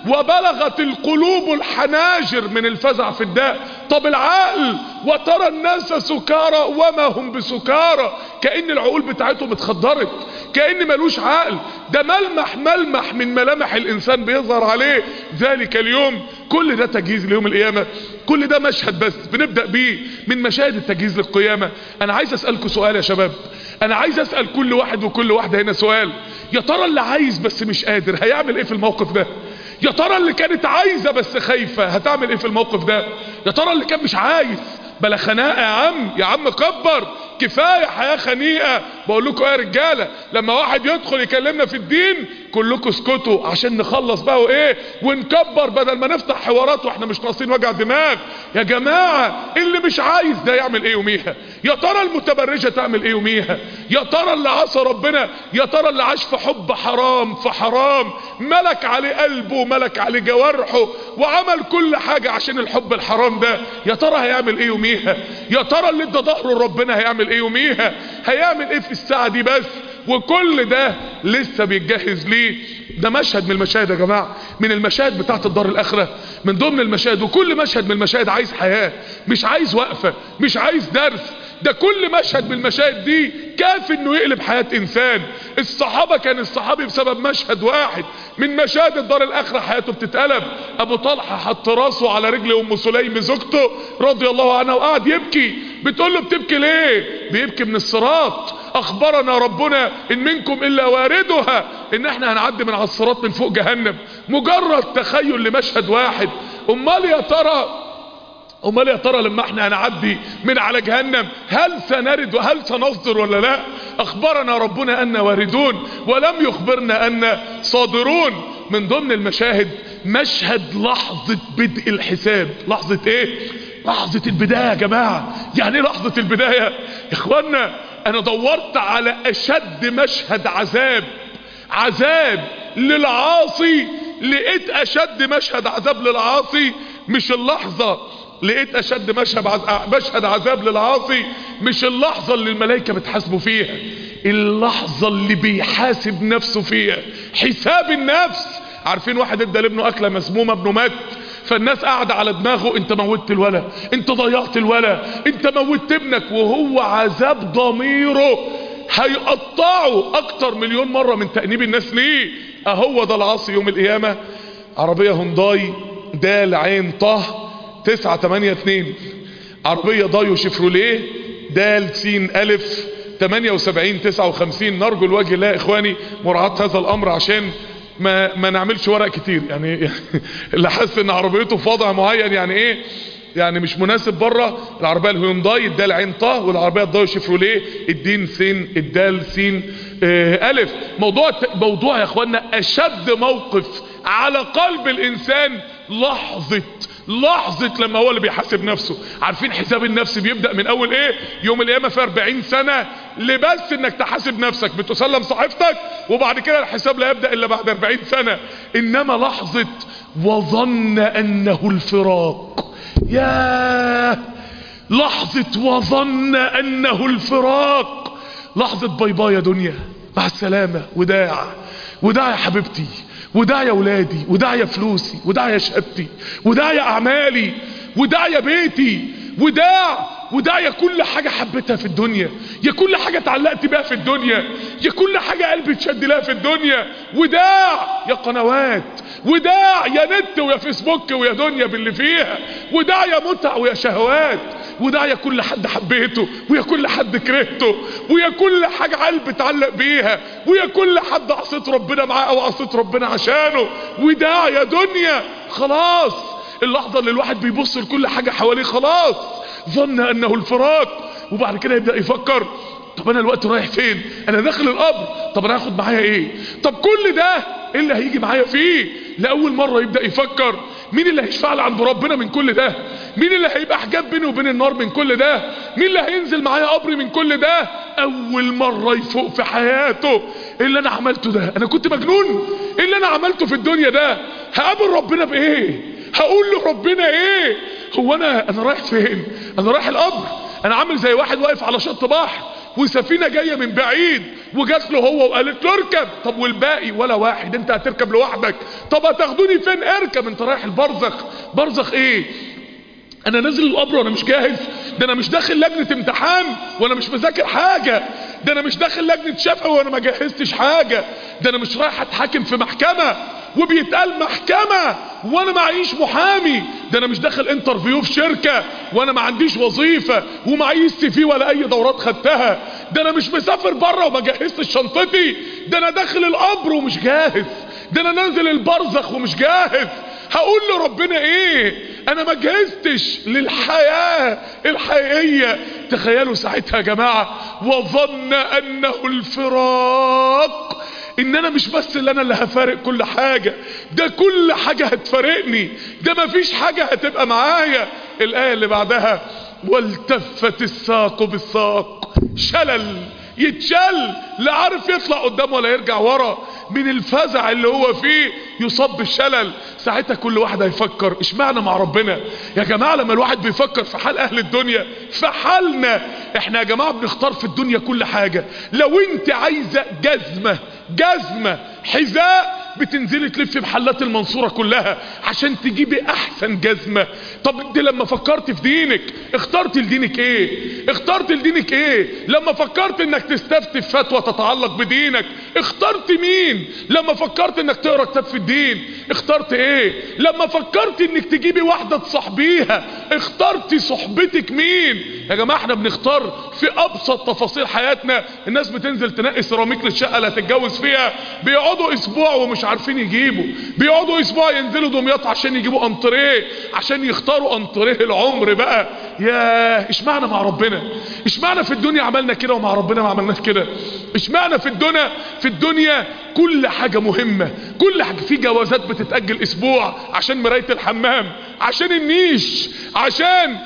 وبلغت القلوب الحناجر من الفزع في الداء طب العقل وترى الناس سكارى وما هم بسكارى كأن العقول بتاعتهم اتخدرت كأن ملوش عقل ده ملمح ملمح من ملامح الإنسان بيظهر عليه ذلك اليوم كل ده تجهيز ليوم القيامة كل ده مشهد بس بنبدأ بيه من مشاهد التجهيز للقيامة أنا عايز أسألكم سؤال يا شباب أنا عايز أسأل كل واحد وكل واحدة هنا سؤال يا ترى اللي عايز بس مش قادر هيعمل ايه في الموقف ده يا ترى اللي كانت عايزة بس خايفة هتعمل ايه في الموقف ده يا ترى اللي كان مش عايز بلا خناقه يا عم يا عم كبر كفايه حياه خنيقه بقول لكم يا رجاله لما واحد يدخل يكلمنا في الدين كلكم اسكتوا عشان نخلص بقى وايه ونكبر بدل ما نفتح حوارات واحنا مش ناقصين وجع دماغ يا جماعه اللي مش عايز ده يعمل ايه يوميها يا ترى المتبرجه تعمل ايه يوميها يا ترى اللي عصى ربنا يا ترى اللي عاش في حب حرام في حرام ملك عليه قلبه ملك عليه جوارحه وعمل كل حاجه عشان الحب الحرام ده يا ترى هيعمل ايه يوميها يا ترى اللي ادى ظهره لربنا هيعمل ايه يوميها هيعمل ايه في الساعه دي بس وكل ده لسه بيتجهز ليه ده مشهد من المشاهد يا جماعة من المشاهد بتاعت الدار الاخرة من ضمن المشاهد وكل مشهد من المشاهد عايز حياة مش عايز وقفة مش عايز درس ده كل مشهد من المشاهد دي كافي انه يقلب حياة انسان الصحابة كان الصحابي بسبب مشهد واحد من مشاهد الدار الاخرة حياته بتتقلب ابو طلحة حط راسه على رجل ام سليم زوجته رضي الله عنها وقعد يبكي بتقول له بتبكي ليه بيبكي من الصراط اخبرنا ربنا ان منكم الا واردها ان احنا هنعدي من على الصراط من فوق جهنم مجرد تخيل لمشهد واحد امال يا ترى امال يا ترى لما احنا هنعدي من على جهنم هل سنرد وهل سنصدر ولا لا اخبرنا ربنا ان واردون ولم يخبرنا ان صادرون من ضمن المشاهد مشهد لحظة بدء الحساب لحظة ايه لحظة البداية يا جماعة يعني ايه لحظة البداية يا اخوانا انا دورت على اشد مشهد عذاب عذاب للعاصي لقيت اشد مشهد عذاب للعاصي مش اللحظة لقيت اشد مشهد عذاب, مشهد عذاب للعاصي مش اللحظة اللي الملائكة بتحاسبه فيها اللحظة اللي بيحاسب نفسه فيها حساب النفس عارفين واحد ادى لابنه اكلة مسمومة ابنه مات فالناس قاعدة على دماغه انت موتت الولا انت ضيعت الولا انت موتت ابنك وهو عذاب ضميره هيقطعه اكتر مليون مرة من تأنيب الناس ليه اهو ده العاصي يوم القيامة عربية هونداي دال عين طه تسعة تمانية اتنين عربية دايو شيفروليه دال سين الف تمانية وسبعين تسعة وخمسين نرجو الوجه الله اخواني مراعاة هذا الامر عشان ما ما نعملش ورق كتير يعني اللي حاسس ان عربيته في وضع معين يعني ايه يعني مش مناسب بره العربيه الهيونداي الدال عين طه والعربيه الدايو شيفروليه الدين سين الدال سين اه الف موضوع موضوع يا اخوانا اشد موقف على قلب الانسان لحظه لحظة لما هو اللي بيحاسب نفسه عارفين حساب النفس بيبدأ من اول ايه يوم القيامة في 40 سنة لبس انك تحاسب نفسك بتسلم صحيفتك وبعد كده الحساب لا يبدأ الا بعد 40 سنة انما لحظة وظن انه الفراق ياه لحظة وظن انه الفراق لحظة باي باي يا دنيا مع السلامة وداع وداع يا حبيبتي وداع يا ولادي وداع يا فلوسي وداع يا شهادتي وداع يا اعمالي وداع يا بيتي وداع وداع يا كل حاجة حبيتها في الدنيا يا كل حاجة اتعلقت بيها في الدنيا يا كل حاجة قلبي اتشد لها في الدنيا وداع يا قنوات وداع يا نت ويا فيسبوك ويا دنيا باللي فيها وداع يا متع ويا شهوات وده يا كل حد حبيته ويا كل حد كرهته ويا كل حاجة قلب اتعلق بيها ويا كل حد عصيت ربنا معاه او عصيت ربنا عشانه وده يا دنيا خلاص اللحظة اللي الواحد بيبص لكل حاجة حواليه خلاص ظن انه الفراق وبعد كده يبدأ يفكر طب انا الوقت رايح فين انا داخل القبر طب انا هاخد معايا ايه طب كل ده ايه اللي هيجي معايا فيه لاول مرة يبدأ يفكر مين اللي هيشفع لي عند ربنا من كل ده مين اللي هيبقى حجاب بيني وبين النار من كل ده مين اللي هينزل معايا قبري من كل ده اول مرة يفوق في حياته ايه اللي انا عملته ده انا كنت مجنون ايه اللي انا عملته في الدنيا ده هقابل ربنا بايه هقول لربنا ايه هو انا انا رايح فين انا رايح القبر انا عامل زي واحد واقف على شط بحر وسفينة جاية من بعيد وجات له هو وقالت له اركب طب والباقي ولا واحد انت هتركب لوحدك طب هتاخدوني فين اركب انت رايح البرزخ برزخ ايه انا نازل القبر وانا مش جاهز ده انا مش داخل لجنة امتحان وانا مش مذاكر حاجة ده انا مش داخل لجنة شفقة وانا ما جهزتش حاجة ده انا مش رايح اتحاكم في محكمة وبيتقال محكمة وانا معيش محامي ده انا مش داخل انترفيو في شركة وانا ما عنديش وظيفة ومعيش سي في ولا اي دورات خدتها ده انا مش مسافر بره وما جهزتش شنطتي ده انا داخل القبر ومش جاهز ده انا نازل البرزخ ومش جاهز هقول لربنا ايه انا ما جهزتش للحياة الحقيقية تخيلوا ساعتها يا جماعة وظن انه الفراق ان انا مش بس اللي انا اللي هفارق كل حاجة ده كل حاجة هتفارقني ده مفيش حاجة هتبقى معايا الاية اللي بعدها والتفت الساق بالساق شلل يتشل لا عارف يطلع قدام ولا يرجع ورا من الفزع اللي هو فيه يصاب بالشلل ساعتها كل واحد هيفكر اشمعنى مع ربنا يا جماعة لما الواحد بيفكر في حال اهل الدنيا في حالنا احنا يا جماعة بنختار في الدنيا كل حاجة لو انت عايزة جزمة جزمة حذاء بتنزلي تلفي محلات المنصورة كلها عشان تجيبي احسن جزمة طب انت لما فكرت في دينك اخترت لدينك ايه اخترت لدينك ايه لما فكرت انك تستفتي في فتوى تتعلق بدينك اخترت مين لما فكرت انك تقرا كتاب في الدين اخترت ايه لما فكرت انك تجيبي واحدة تصاحبيها اخترت صحبتك مين يا جماعة احنا بنختار في ابسط تفاصيل حياتنا الناس بتنزل تنقي سيراميك للشقة اللي هتتجوز فيها بيقعدوا اسبوع ومش عارفين يجيبوا بيقعدوا اسبوع ينزلوا دمياط عشان يجيبوا انطريه عشان يختاروا انطريه العمر بقى يا اشمعنى مع ربنا اشمعنى في الدنيا عملنا كده ومع ربنا ما عملناش كده اشمعنى في الدنيا في الدنيا كل حاجة مهمة كل حاجة في جوازات بتتأجل اسبوع عشان مراية الحمام عشان النيش عشان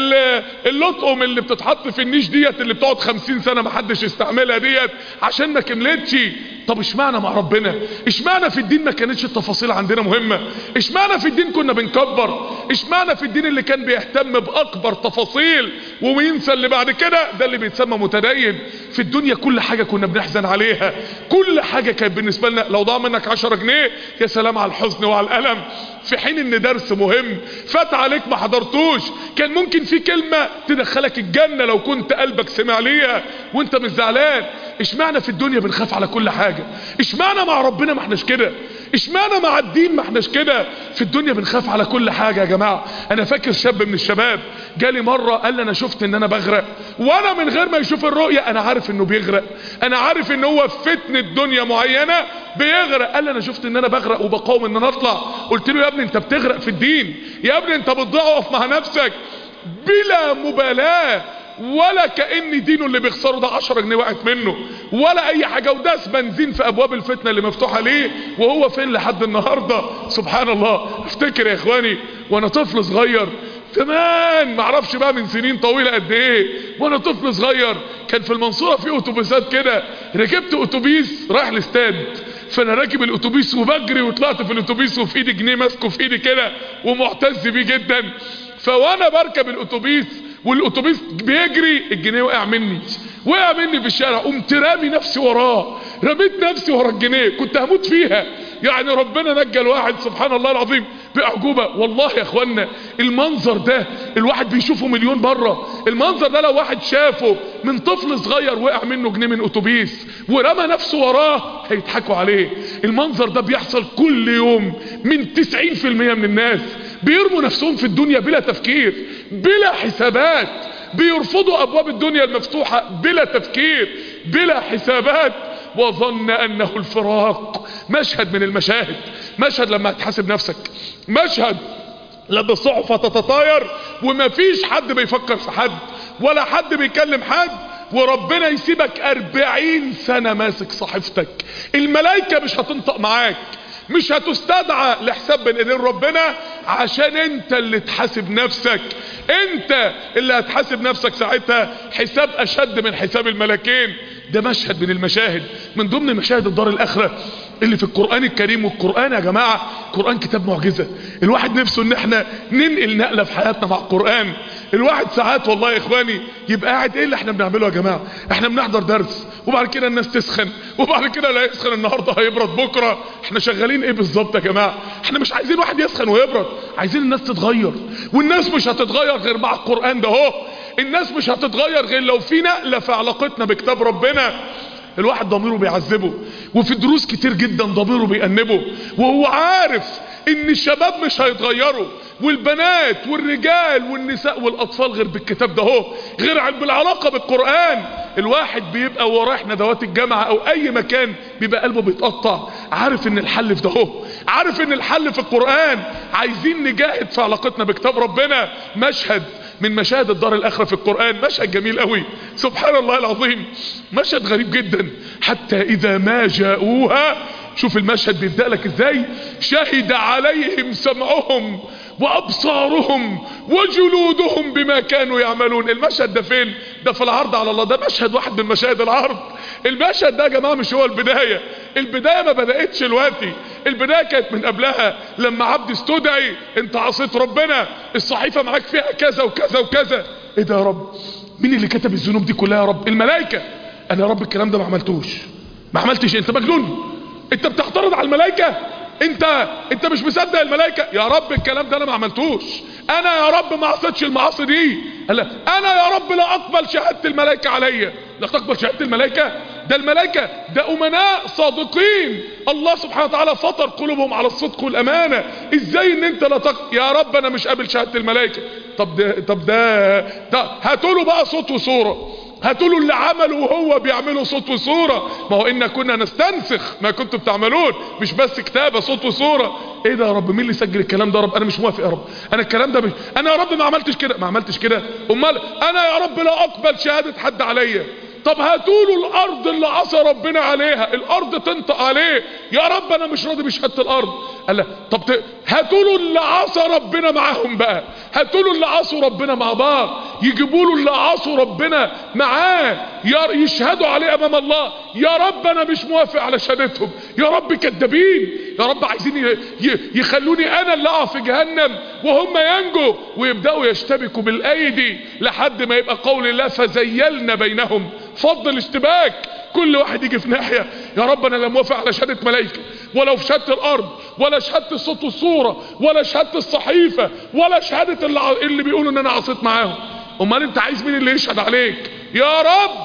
اللطقم اللي بتتحط في النيش ديت اللي بتقعد خمسين سنة محدش يستعملها ديت عشان ما كملتش طب اشمعنى مع ربنا اشمعنى في الدين ما كانتش التفاصيل عندنا مهمة اشمعنى في الدين كنا بنكبر اشمعنى في الدين اللي كان بيهتم باكبر تفاصيل وينسى اللي بعد كده ده اللي بيتسمى متدين في الدنيا كل حاجة كنا بنحزن عليها كل حاجة كانت بالنسبة لنا لو ضاع منك عشرة جنيه يا سلام على الحزن وعلى الألم في حين ان درس مهم فات عليك ما حضرتوش كان ممكن في كلمة تدخلك الجنة لو كنت قلبك سمع ليها وانت مش زعلان اشمعنى في الدنيا بنخاف على كل حاجة اشمعنى مع ربنا ما احناش كده اشمعنى مع الدين ما احناش كده في الدنيا بنخاف على كل حاجة يا جماعة انا فاكر شاب من الشباب جالي مرة قال لي انا شفت ان انا بغرق وانا من غير ما يشوف الرؤية انا عارف انه بيغرق انا عارف ان هو في فتنة دنيا معينة بيغرق قال لي انا شفت ان انا بغرق وبقاوم ان انا اطلع قلت له يا ابني انت بتغرق في الدين يا ابني انت بتضعف مع نفسك بلا مبالاة ولا كأن دينه اللي بيخسره ده 10 جنيه وقعت منه ولا اي حاجة وداس بنزين في ابواب الفتنة اللي مفتوحة ليه وهو فين لحد النهاردة سبحان الله افتكر يا اخواني وانا طفل صغير زمان معرفش بقى من سنين طويلة قد ايه وانا طفل صغير كان في المنصورة في اتوبيسات كده ركبت اتوبيس رايح الاستاد فانا راكب الاتوبيس وبجري وطلعت في الاتوبيس وفي ايدي جنيه ماسكه في ايدي كده ومعتز بيه جدا فوانا بركب الاتوبيس والاتوبيس بيجري الجنيه وقع مني وقع مني في الشارع قمت رامي نفسي وراه رميت نفسي ورا الجنيه كنت هموت فيها يعني ربنا نجى الواحد سبحان الله العظيم باعجوبه والله يا اخوانا المنظر ده الواحد بيشوفه مليون بره المنظر ده لو واحد شافه من طفل صغير وقع منه جنيه من اتوبيس ورمى نفسه وراه هيضحكوا عليه المنظر ده بيحصل كل يوم من 90% من الناس بيرموا نفسهم في الدنيا بلا تفكير بلا حسابات بيرفضوا ابواب الدنيا المفتوحة بلا تفكير بلا حسابات وظن انه الفراق مشهد من المشاهد مشهد لما هتحاسب نفسك مشهد لما الصحفة تتطاير ومفيش حد بيفكر في حد ولا حد بيكلم حد وربنا يسيبك اربعين سنة ماسك صحيفتك الملايكة مش هتنطق معاك مش هتستدعى لحساب بين ايدين ربنا عشان انت اللي تحاسب نفسك انت اللي هتحاسب نفسك ساعتها حساب اشد من حساب الملكين ده مشهد من المشاهد من ضمن مشاهد الدار الاخرة اللي في القرآن الكريم والقرآن يا جماعة القرآن كتاب معجزة الواحد نفسه ان احنا ننقل نقلة في حياتنا مع القرآن الواحد ساعات والله يا اخواني يبقى قاعد ايه اللي احنا بنعمله يا جماعه احنا بنحضر درس وبعد كده الناس تسخن وبعد كده لا يسخن النهارده هيبرد بكره احنا شغالين ايه بالظبط يا جماعه احنا مش عايزين واحد يسخن ويبرد عايزين الناس تتغير والناس مش هتتغير غير مع القران ده اهو الناس مش هتتغير غير لو في نقله في علاقتنا بكتاب ربنا الواحد ضميره بيعذبه وفي دروس كتير جدا ضميره بيأنبه وهو عارف ان الشباب مش هيتغيروا والبنات والرجال والنساء والاطفال غير بالكتاب ده اهو غير بالعلاقة بالقرآن الواحد بيبقى وهو رايح ندوات الجامعة او اي مكان بيبقى قلبه بيتقطع عارف ان الحل في ده اهو عارف ان الحل في القرآن عايزين نجاهد في علاقتنا بكتاب ربنا مشهد من مشاهد الدار الاخرة في القرآن مشهد جميل قوي سبحان الله العظيم مشهد غريب جدا حتى اذا ما جاءوها شوف المشهد بيبدأ لك ازاي شهد عليهم سمعهم وابصارهم وجلودهم بما كانوا يعملون المشهد ده فين ده في العرض على الله ده مشهد واحد من مشاهد العرض المشهد ده يا جماعه مش هو البدايه البدايه ما بداتش دلوقتي البدايه كانت من قبلها لما عبد استدعي انت عصيت ربنا الصحيفه معاك فيها كذا وكذا وكذا ايه ده يا رب مين اللي كتب الذنوب دي كلها يا رب الملائكه انا يا رب الكلام ده ما عملتوش ما عملتش انت مجنون انت بتعترض على الملائكه انت انت مش مصدق الملائكه يا رب الكلام ده انا ما عملتوش انا يا رب ما عصيتش المعاصي دي قال انا يا رب لا اقبل شهاده الملائكه عليا لا تقبل شهاده الملائكه ده الملائكه ده امناء صادقين الله سبحانه وتعالى فطر قلوبهم على الصدق والامانه ازاي ان انت لا تق... يا رب انا مش قابل شهاده الملائكه طب ده طب ده, ده هاتوا له بقى صوت وصوره هاتوا له اللي عمله وهو بيعمله صوت وصورة ما هو إنا كنا نستنسخ ما كنتم بتعملون مش بس كتابة صوت وصورة ايه ده يا رب مين اللي سجل الكلام ده يا رب انا مش موافق يا رب انا الكلام ده مش انا يا رب ما عملتش كده ما عملتش كده امال انا يا رب لا اقبل شهادة حد عليا طب هاتوا له الارض اللي عصى ربنا عليها الارض تنطق عليه يا رب انا مش راضي بشهاده الارض قال لا طب ت... هاتوا له اللي عصى ربنا معاهم بقى هاتوا له اللي عصوا ربنا مع بعض يجيبوا له اللي عصوا ربنا معاه يا يشهدوا عليه امام الله يا رب انا مش موافق على شهادتهم يا رب كذابين يا رب عايزين ي... ي... يخلوني انا اللي اقع في جهنم وهم ينجوا ويبداوا يشتبكوا بالايدي لحد ما يبقى قول الله فزيلنا بينهم فضل الاشتباك كل واحد يجي في ناحية يا رب انا لا موافق على شهادة ملائكة ولا في شهادة الارض ولا شهادة الصوت والصورة ولا شهادة الصحيفة ولا شهادة اللي, اللي بيقولوا ان انا عصيت معاهم امال انت عايز مين اللي يشهد عليك يا رب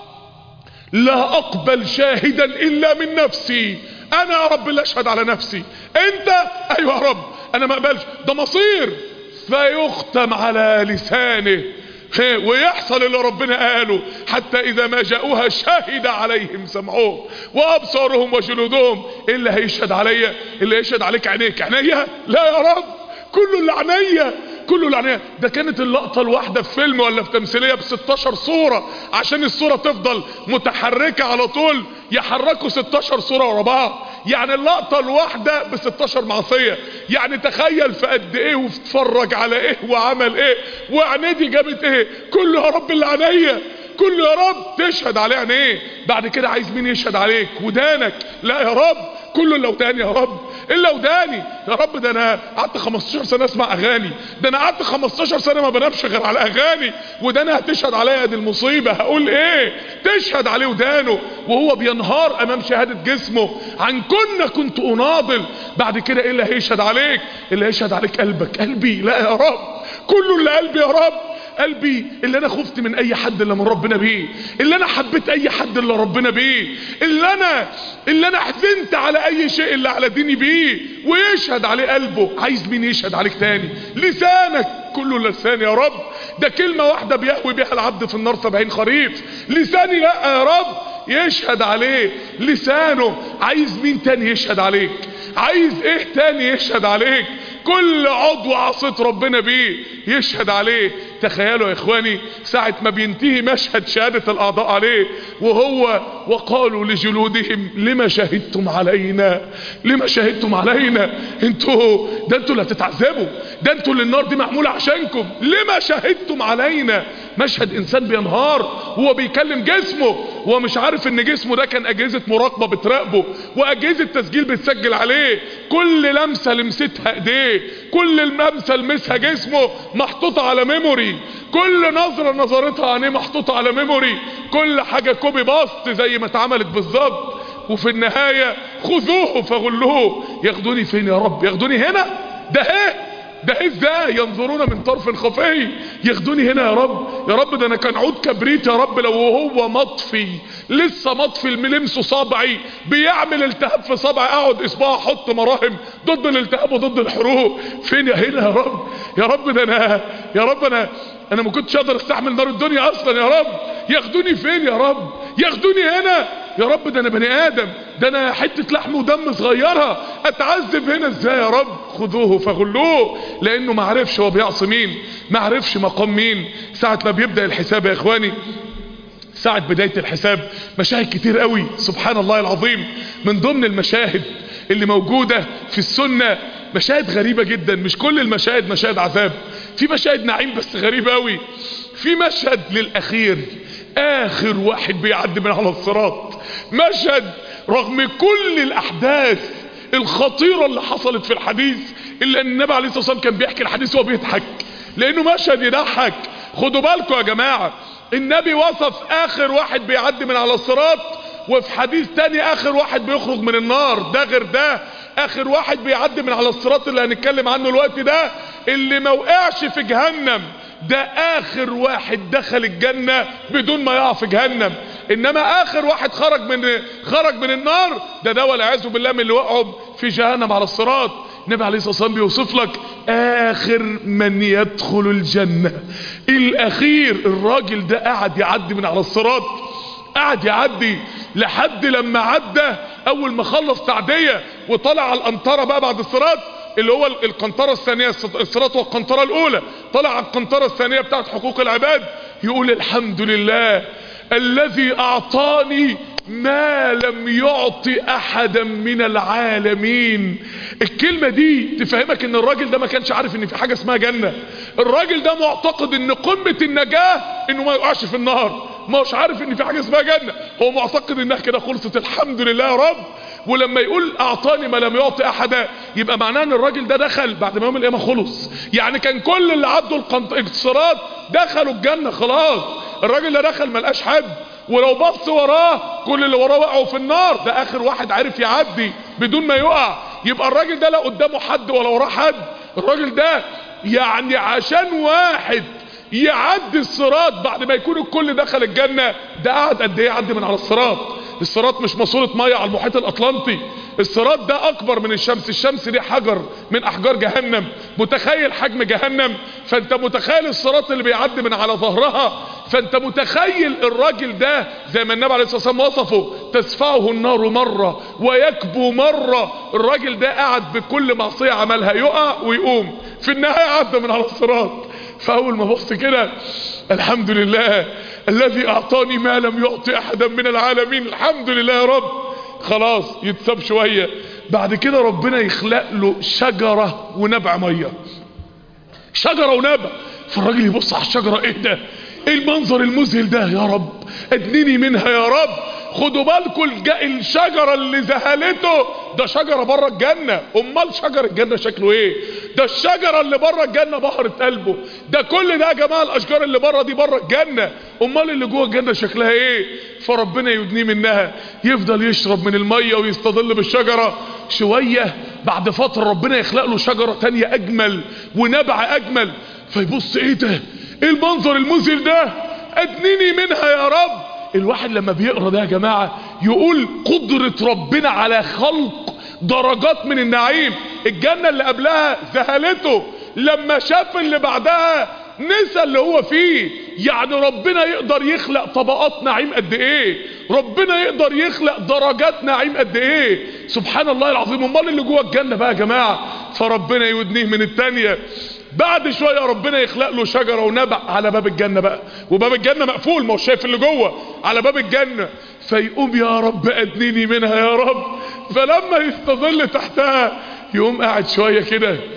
لا اقبل شاهدا الا من نفسي انا يا رب اللي اشهد على نفسي انت ايوه يا رب انا ما اقبلش ده مصير فيختم على لسانه ويحصل اللي ربنا قاله حتى اذا ما جاءوها شهد عليهم سمعهم وابصارهم وجلودهم ايه اللي هيشهد عليا اللي هيشهد عليك عينيك عينيا لا يا رب كله اللي عينيا كله اللي عينيا ده كانت اللقطة الواحدة في فيلم ولا في تمثيلية ب 16 صورة عشان الصورة تفضل متحركة على طول يحركوا 16 صورة ورا بعض يعني اللقطة الواحدة ب 16 معصية يعني تخيل في قد ايه واتفرج على ايه وعمل ايه وعينيه دي جابت ايه كله يا رب اللي عينيا كله يا رب تشهد عليه عينيه بعد كده عايز مين يشهد عليك ودانك لا يا رب كله الا وداني يا رب الا وداني يا رب ده انا قعدت 15 سنه اسمع اغاني ده انا قعدت 15 سنه ما بنامش غير على اغاني وداني هتشهد عليا دي المصيبه هقول ايه تشهد عليه ودانه وهو بينهار امام شهاده جسمه عن كنا كنت اناضل بعد كده ايه اللي هيشهد عليك اللي هيشهد عليك قلبك قلبي لا يا رب كله اللي قلبي يا رب قلبي اللي انا خفت من اي حد الا من ربنا بيه اللي انا حبيت اي حد الا ربنا بيه اللي انا اللي انا حزنت على اي شيء الا على ديني بيه ويشهد عليه قلبه عايز مين يشهد عليك تاني لسانك كله لسان يا رب ده كلمة واحدة بيهوي بها العبد في النار سبعين خريف لساني لا يا رب يشهد عليه لسانه عايز مين تاني يشهد عليك عايز ايه تاني يشهد عليك كل عضو عصيت ربنا بيه يشهد عليه تخيلوا يا اخواني ساعة ما بينتهي مشهد شهادة الاعضاء عليه وهو وقالوا لجلودهم لما شهدتم علينا لما شهدتم علينا انتوا ده انتوا اللي هتتعذبوا ده انتوا اللي النار دي معمولة عشانكم لما شهدتم علينا مشهد انسان بينهار وهو بيكلم جسمه وهو مش عارف ان جسمه ده كان اجهزة مراقبة بتراقبه واجهزة تسجيل بتسجل عليه كل لمسة لمستها ايديه كل لمسة لمسها جسمه محطوطة على ميموري كل نظرة نظرتها عينيه محطوطة على ميموري كل حاجة كوبي باست زي ما اتعملت بالظبط وفي النهاية خذوه فغلوه ياخدوني فين يا رب ياخدوني هنا ده ايه ده ايه ازاي ينظرون من طرف خفي ياخدوني هنا يا رب يا رب ده انا كان عود كبريت يا رب لو هو مطفي لسه مطفي الملمس صابعي بيعمل التهاب في صابعي اقعد اسبوع احط مراهم ضد الالتهاب وضد الحروق فين يا هنا يا رب يا رب ده انا يا رب انا انا ما كنتش اقدر استحمل نار الدنيا اصلا يا رب ياخدوني فين يا رب ياخدوني هنا يا رب ده انا بني ادم ده انا حتة لحم ودم صغيرة اتعذب هنا ازاي يا رب خذوه فغلوه لانه ما عرفش هو بيعصي مين ما عرفش مقام مين ساعة ما بيبدأ الحساب يا اخواني ساعة بداية الحساب مشاهد كتير قوي سبحان الله العظيم من ضمن المشاهد اللي موجودة في السنة مشاهد غريبة جدا مش كل المشاهد مشاهد عذاب في مشاهد نعيم بس غريبة قوي في مشهد للأخير آخر واحد بيعدي من على الصراط مشهد رغم كل الأحداث الخطيرة اللي حصلت في الحديث إلا أن النبي عليه الصلاة والسلام كان بيحكي الحديث وهو بيضحك لأنه مشهد يضحك خدوا بالكم يا جماعة النبي وصف آخر واحد بيعدي من على الصراط وفي حديث تاني آخر واحد بيخرج من النار ده غير ده آخر واحد بيعدي من على الصراط اللي هنتكلم عنه الوقت ده اللي ما وقعش في جهنم ده اخر واحد دخل الجنة بدون ما يقع في جهنم انما اخر واحد خرج من خرج من النار ده ده والعياذ بالله من اللي وقعوا في جهنم على الصراط النبي عليه الصلاه والسلام بيوصف لك اخر من يدخل الجنه الاخير الراجل ده قاعد يعدي من على الصراط قاعد يعدي لحد لما عدى اول ما خلص تعديه وطلع على القنطره بقى بعد الصراط اللي هو القنطرة الثانية الصراط والقنطرة الاولى طلع على القنطرة الثانية بتاعت حقوق العباد يقول الحمد لله الذي اعطاني ما لم يعطي احدا من العالمين الكلمة دي تفهمك ان الراجل ده ما كانش عارف ان في حاجة اسمها جنة الراجل ده معتقد ان قمة النجاة انه ما يقعش في النار ما هوش عارف ان في حاجة اسمها جنة هو معتقد انها كده خلصت الحمد لله يا رب ولما يقول اعطاني ما لم يعطي احدا يبقى معناه ان الراجل ده دخل بعد ما يوم القيامه خلص يعني كان كل اللي عدوا الصراط دخلوا الجنه خلاص الراجل ده دخل ما لقاش حد ولو بص وراه كل اللي وراه وقعوا في النار ده اخر واحد عارف يعدي بدون ما يقع يبقى الراجل ده لا قدامه حد ولا وراه حد الراجل ده يعني عشان واحد يعدي الصراط بعد ما يكون الكل دخل الجنة ده قاعد قد ايه يعدي من على الصراط الصراط مش ماسوره ميه على المحيط الاطلنطي الصراط ده اكبر من الشمس الشمس دي حجر من احجار جهنم متخيل حجم جهنم فانت متخيل الصراط اللي بيعدي من على ظهرها فانت متخيل الراجل ده زي ما النبي عليه الصلاه والسلام وصفه تسفعه النار مره ويكبو مره الراجل ده قاعد بكل معصيه عملها يقع ويقوم في النهايه عدى من على الصراط فاول ما بص كده الحمد لله الذي اعطاني ما لم يعطي احدا من العالمين الحمد لله يا رب خلاص يتساب شوية بعد كده ربنا يخلق له شجرة ونبع مية شجرة ونبع فالراجل يبص على الشجرة ايه ده ايه المنظر المذهل ده يا رب ادنيني منها يا رب خدوا بالكم الشجرة اللي ذهلته ده شجرة بره الجنة امال شجر الجنة شكله ايه ده الشجرة اللي بره الجنة بهرت قلبه ده كل ده يا جماعة الاشجار اللي بره دي بره الجنة امال اللي جوه الجنة شكلها ايه فربنا يدنيه منها يفضل يشرب من المية ويستظل بالشجرة شوية بعد فترة ربنا يخلق له شجرة تانية اجمل ونبع اجمل فيبص ايه ده ايه المنظر المذهل ده ادنيني منها يا رب الواحد لما بيقرا ده يا جماعه يقول قدره ربنا على خلق درجات من النعيم الجنه اللي قبلها ذهلته لما شاف اللي بعدها نسى اللي هو فيه يعني ربنا يقدر يخلق طبقات نعيم قد ايه ربنا يقدر يخلق درجات نعيم قد ايه سبحان الله العظيم امال اللي جوه الجنه بقى يا جماعه فربنا يودنيه من الثانيه بعد شوية ربنا يخلق له شجرة ونبع على باب الجنة بقى وباب الجنة مقفول ما هو شايف اللي جوه على باب الجنة فيقوم يا رب أدنيني منها يا رب فلما يستظل تحتها يقوم قاعد شوية كده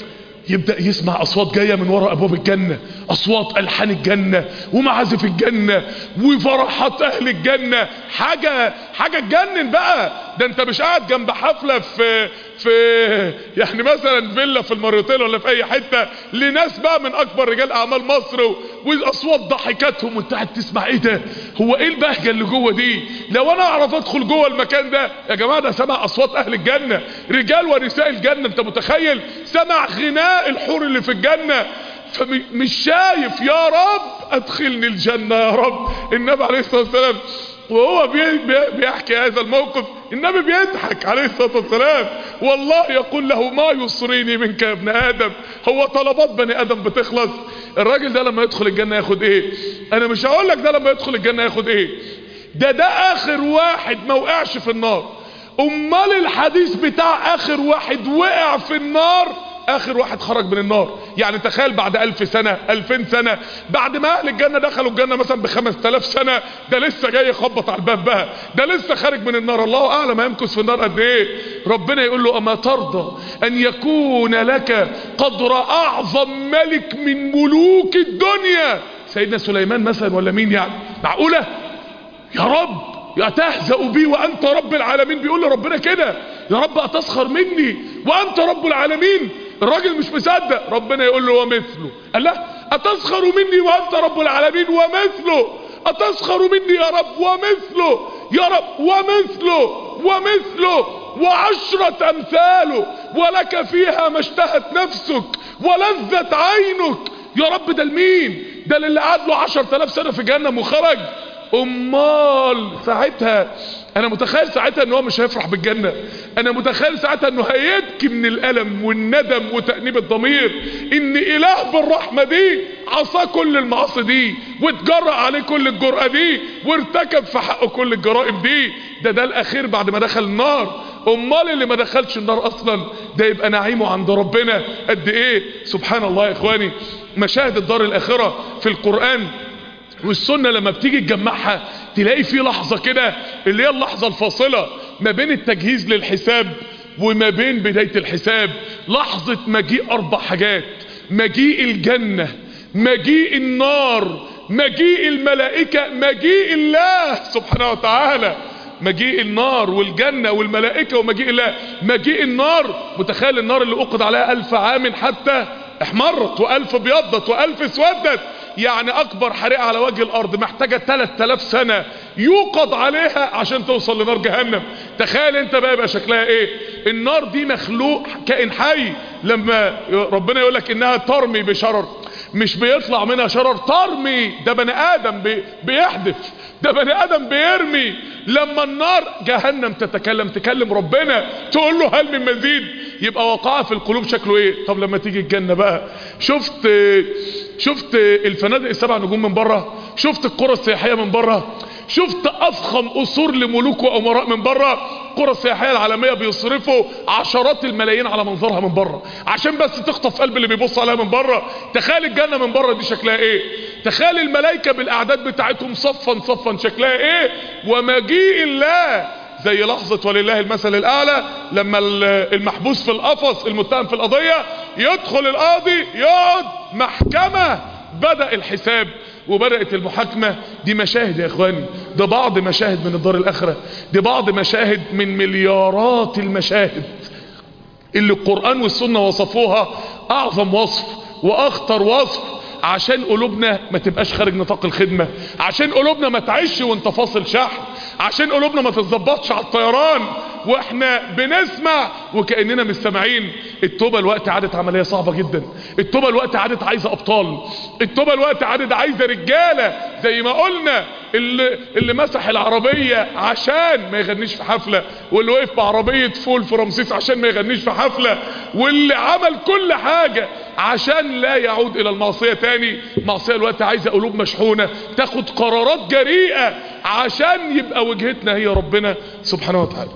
يبدأ يسمع أصوات جاية من وراء أبواب الجنة أصوات ألحان الجنة ومعازف الجنة وفرحات أهل الجنة حاجة حاجة تجنن بقى ده أنت مش قاعد جنب حفلة في في يعني مثلا فيلا في المريوطيل ولا في أي حتة لناس بقى من أكبر رجال أعمال مصر و- وأصوات ضحكاتهم وأنت قاعد تسمع إيه ده هو إيه البهجة اللي جوه دي لو أنا أعرف أدخل جوه المكان ده يا جماعة ده سمع أصوات أهل الجنة رجال ونساء الجنة أنت متخيل سمع غناء الحور اللي في الجنة فمش شايف يا رب ادخلني الجنة يا رب النبي عليه الصلاة والسلام وهو بي بي بيحكي هذا الموقف النبي بيضحك عليه الصلاة والسلام والله يقول له ما يصريني منك يا ابن آدم هو طلبات بني آدم بتخلص الراجل ده لما يدخل الجنة ياخد ايه انا مش هقول لك ده لما يدخل الجنة ياخد ايه ده ده اخر واحد ما وقعش في النار امال الحديث بتاع اخر واحد وقع في النار اخر واحد خرج من النار يعني تخيل بعد الف سنة الفين سنة بعد ما اهل الجنة دخلوا الجنة مثلا بخمس تلاف سنة ده لسه جاي يخبط على الباب بقى ده لسه خارج من النار الله اعلم هيمكث في النار قد ايه ربنا يقول له اما ترضى ان يكون لك قدر اعظم ملك من ملوك الدنيا سيدنا سليمان مثلا ولا مين يعني معقولة يا رب يا تهزأ بي وأنت رب العالمين بيقول لربنا كده يا رب أتسخر مني وأنت رب العالمين الراجل مش مصدق ربنا يقول له ومثله قال لا أتسخر مني وأنت رب العالمين ومثله أتسخر مني يا رب ومثله يا رب ومثله ومثله وعشرة أمثاله ولك فيها ما اشتهت نفسك ولذت عينك يا رب ده لمين ده للي قعد له عشر تلاف سنة في جهنم وخرج امال ساعتها انا متخيل ساعتها ان هو مش هيفرح بالجنة انا متخيل ساعتها انه هيبكي من الالم والندم وتأنيب الضمير ان اله بالرحمة دي عصى كل المعاصي دي واتجرأ عليه كل الجرأة دي وارتكب في حقه كل الجرائم دي ده ده الاخير بعد ما دخل النار امال اللي ما دخلش النار اصلا ده يبقى نعيمه عند ربنا قد ايه سبحان الله يا اخواني مشاهد الدار الاخرة في القرآن والسنة لما بتيجي تجمعها تلاقي في لحظة كده اللي هي اللحظة الفاصلة ما بين التجهيز للحساب وما بين بداية الحساب لحظة مجيء أربع حاجات مجيء الجنة مجيء النار مجيء الملائكة مجيء الله سبحانه وتعالى مجيء النار والجنة والملائكة ومجيء الله مجيء النار متخيل النار اللي أقض عليها ألف عام حتى احمرت وألف بيضت وألف اسودت يعني أكبر حريقة على وجه الأرض محتاجة 3000 سنة يوقض عليها عشان توصل لنار جهنم تخيل انت بقى يبقى شكلها ايه النار دي مخلوق كائن حي لما ربنا يقول لك انها ترمي بشرر مش بيطلع منها شرر ترمي ده بني ادم بي بيحدث ده بني ادم بيرمي لما النار جهنم تتكلم تكلم ربنا تقول له هل من مزيد يبقى وقعها في القلوب شكله ايه طب لما تيجي الجنة بقى شفت شفت الفنادق السبع نجوم من بره شفت القرى السياحية من بره شفت افخم قصور لملوك وامراء من بره القرى السياحيه العالميه بيصرفوا عشرات الملايين على منظرها من بره عشان بس تخطف قلب اللي بيبص عليها من بره تخيل الجنه من بره دي شكلها ايه تخيل الملائكه بالاعداد بتاعتهم صفا صفا شكلها ايه ومجيء الله زي لحظة ولله المثل الأعلى لما المحبوس في القفص المتهم في القضية يدخل القاضي يقعد محكمة بدأ الحساب وبدأت المحاكمة دي مشاهد يا اخواني ده بعض مشاهد من الدار الاخرة دي بعض مشاهد من مليارات المشاهد اللي القرآن والسنة وصفوها اعظم وصف واخطر وصف عشان قلوبنا ما تبقاش خارج نطاق الخدمة عشان قلوبنا ما تعيش وانت فاصل شحن عشان قلوبنا ما تتظبطش على الطيران واحنا بنسمع وكأننا مش سامعين التوبة الوقت عادت عملية صعبة جدا التوبة الوقت عادت عايزة ابطال التوبة الوقت عادت عايزة رجالة زي ما قلنا اللي, اللي مسح العربية عشان ما يغنيش في حفلة واللي وقف بعربية فول في رمسيس عشان ما يغنيش في حفلة واللي عمل كل حاجة عشان لا يعود الى المعصية تاني معصية الوقت عايزة قلوب مشحونة تاخد قرارات جريئة عشان يبقى وجهتنا هي ربنا سبحانه وتعالى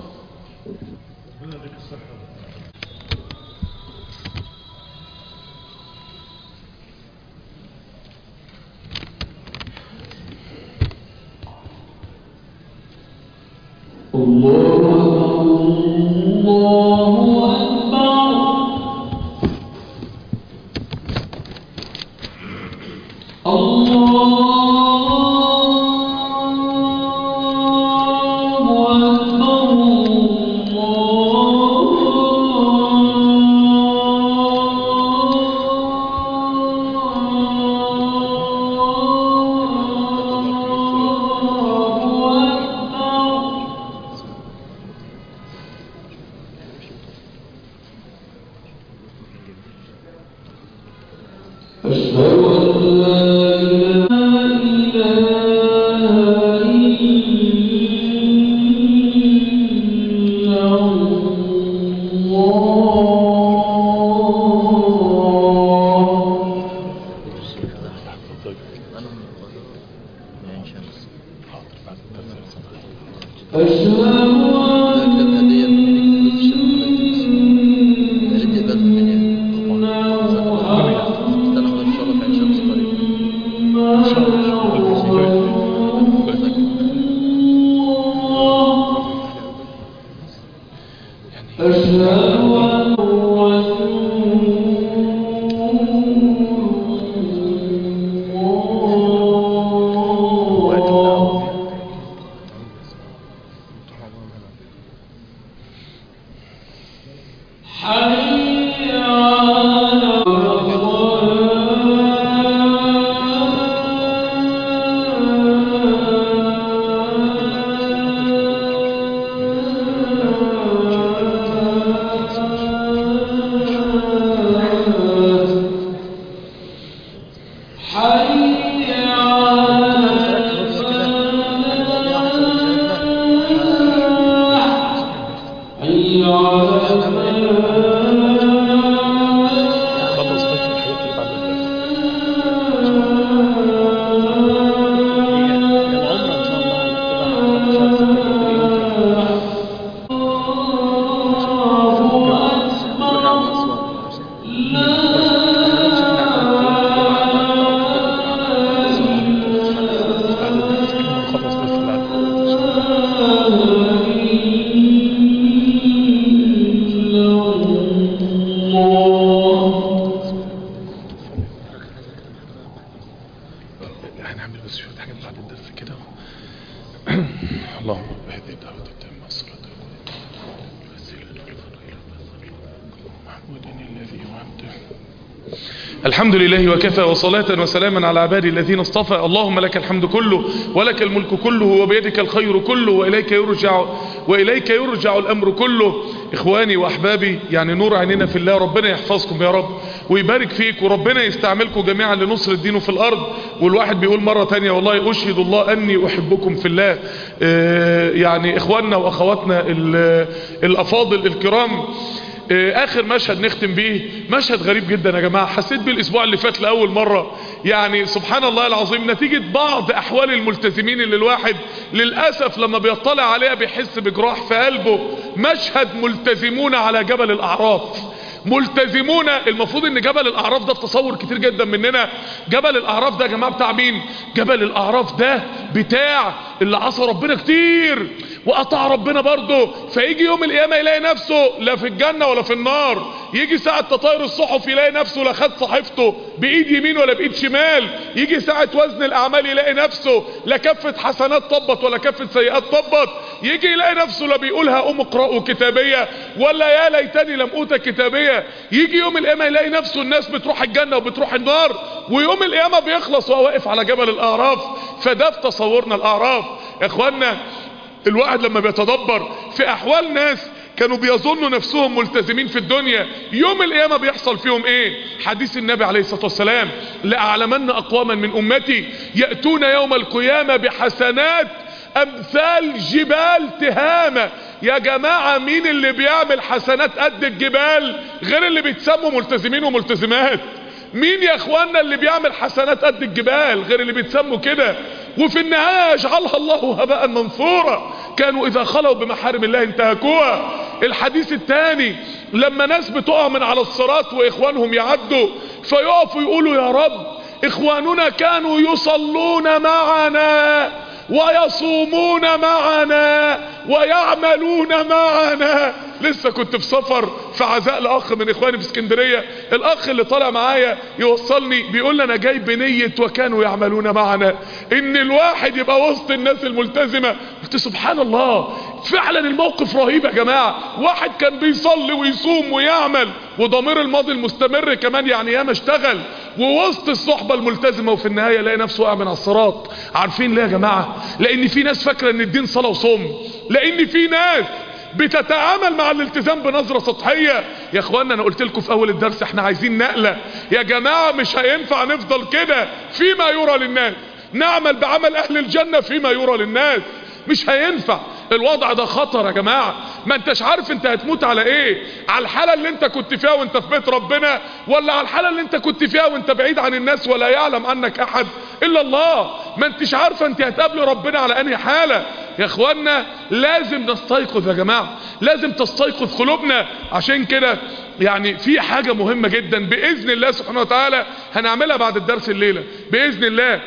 الله أكبر الله أكبر عين شمس أشهد أكتب هدية من بس الشمس هدية بس من تناخذ الشرف عين شمس قريب أشهد أن رسول حي على الصلاة حي على حي على خلص بس الحاجات اللي بعد العمرة إن شاء الله نخلص بس العدد هنعمل بس شوية حاجات بعد الدرس كده اللهم رب هذه الدعوة التامة الصلاة الوسيلة والفضيلة محمود الذي وعبده الحمد لله وكفى وصلاة وسلاما على عبادي الذين اصطفى اللهم لك الحمد كله ولك الملك كله وبيدك الخير كله وإليك يرجع وإليك يرجع الأمر كله إخواني وأحبابي يعني نور عيننا في الله ربنا يحفظكم يا رب ويبارك فيك وربنا يستعملكم جميعا لنصر الدين في الأرض والواحد بيقول مرة تانية والله أشهد الله أني أحبكم في الله آه، يعني إخواننا وأخواتنا ال- الأفاضل الكرام آه، اخر مشهد نختم بيه مشهد غريب جدا يا جماعة حسيت بيه الاسبوع اللي فات لأول مرة يعني سبحان الله العظيم نتيجة بعض احوال الملتزمين اللي الواحد للأسف لما بيطلع عليها بيحس بجراح في قلبه مشهد ملتزمون على جبل الاعراف ملتزمون المفروض ان جبل الاعراف ده في تصور كتير جدا مننا جبل الاعراف ده يا جماعه بتاع مين جبل الاعراف ده بتاع اللي عصى ربنا كتير وقطع ربنا برضه فيجي يوم القيامه يلاقي نفسه لا في الجنه ولا في النار يجي ساعه تطاير الصحف يلاقي نفسه لا خد صحيفته بايد يمين ولا بايد شمال يجي ساعه وزن الاعمال يلاقي نفسه لا كفه حسنات طبت ولا كفه سيئات طبت يجي يلاقي نفسه لا بيقولها قوم اقرأوا كتابيه ولا يا ليتني لم اوت كتابيه يجي يوم القيامه يلاقي نفسه الناس بتروح الجنه وبتروح النار ويوم القيامه بيخلص وهو واقف على جبل الاعراف فده في تصورنا الاعراف يا اخوانا الواحد لما بيتدبر في احوال ناس كانوا بيظنوا نفسهم ملتزمين في الدنيا يوم القيامة بيحصل فيهم ايه حديث النبي عليه الصلاة والسلام لأعلمن أقواما من أمتي يأتون يوم القيامة بحسنات أمثال جبال تهامة يا جماعة مين اللي بيعمل حسنات قد الجبال غير اللي بيتسموا ملتزمين وملتزمات مين يا اخوانا اللي بيعمل حسنات قد الجبال غير اللي بيتسموا كده وفي النهاية يجعلها الله هباء منثورا كانوا اذا خلوا بمحارم الله انتهكوها الحديث الثاني لما ناس بتقع من على الصراط واخوانهم يعدوا فيقفوا يقولوا يا رب اخواننا كانوا يصلون معنا ويصومون معنا ويعملون معنا لسه كنت في سفر في عزاء لاخ من اخواني في اسكندريه الاخ اللي طالع معايا يوصلني بيقول لي انا جاي بنيه وكانوا يعملون معنا ان الواحد يبقى وسط الناس الملتزمه قلت سبحان الله فعلا الموقف رهيب يا جماعه واحد كان بيصلي ويصوم ويعمل وضمير الماضي المستمر كمان يعني ياما اشتغل ووسط الصحبه الملتزمه وفي النهايه يلاقي نفسه واقع من على الصراط عارفين ليه يا جماعه لان في ناس فاكره ان الدين صلاه وصوم لان في ناس بتتعامل مع الالتزام بنظرة سطحية يا اخوانا انا قلت لكم في اول الدرس احنا عايزين نقلة يا جماعة مش هينفع نفضل كده فيما يرى للناس نعمل بعمل اهل الجنة فيما يرى للناس مش هينفع الوضع ده خطر يا جماعة ما انتش عارف انت هتموت على ايه على الحالة اللي انت كنت فيها وانت في بيت ربنا ولا على الحالة اللي انت كنت فيها وانت بعيد عن الناس ولا يعلم عنك احد الا الله ما انتش عارفة انت هتقابل ربنا على انهي حالة يا اخوانا لازم نستيقظ يا جماعة لازم تستيقظ قلوبنا عشان كده يعني في حاجة مهمة جدا بإذن الله سبحانه وتعالى هنعملها بعد الدرس الليلة بإذن الله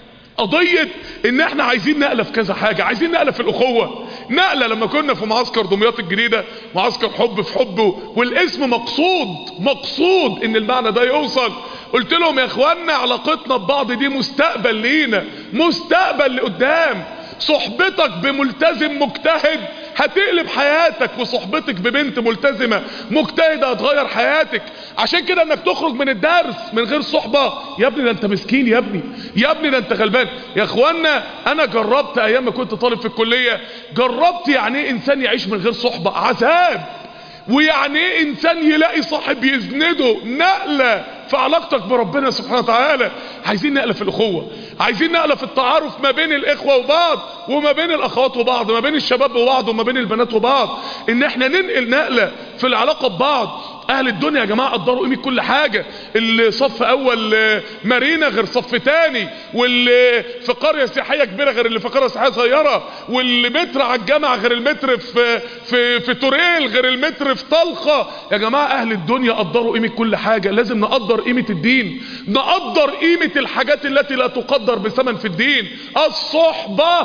قضية ان احنا عايزين نقلة في كذا حاجة عايزين نقلة في الاخوة نقلة لما كنا في معسكر دمياط الجديدة معسكر حب في حب والاسم مقصود مقصود ان المعنى ده يوصل قلت لهم يا اخوانا علاقتنا ببعض دي مستقبل لينا مستقبل لقدام صحبتك بملتزم مجتهد هتقلب حياتك وصحبتك ببنت ملتزمة مجتهدة هتغير حياتك عشان كده انك تخرج من الدرس من غير صحبة يا ابني ده انت مسكين يا ابني يا ابني ده انت غلبان يا اخوانا انا جربت ايام ما كنت طالب في الكلية جربت يعني ايه انسان يعيش من غير صحبة عذاب ويعني ايه انسان يلاقي صاحب يسنده نقلة في علاقتك بربنا سبحانه وتعالى عايزين نقلة في الاخوة عايزين نقلة في التعارف ما بين الاخوة وبعض وما بين الاخوات وبعض ما بين الشباب وبعض وما بين البنات وبعض ان احنا ننقل نقلة في العلاقة ببعض اهل الدنيا يا جماعة قدروا قيمة كل حاجة اللي صف اول مارينا غير صف تاني واللي في قرية سياحية كبيرة غير اللي في قرية سياحية صغيرة واللي متر على الجامعة غير المتر في في في توريل غير المتر في طلقة يا جماعة اهل الدنيا قدروا قيمة كل حاجة لازم نقدر قيمة الدين نقدر قيمة الحاجات التي لا تقدر بثمن في الدين الصحبة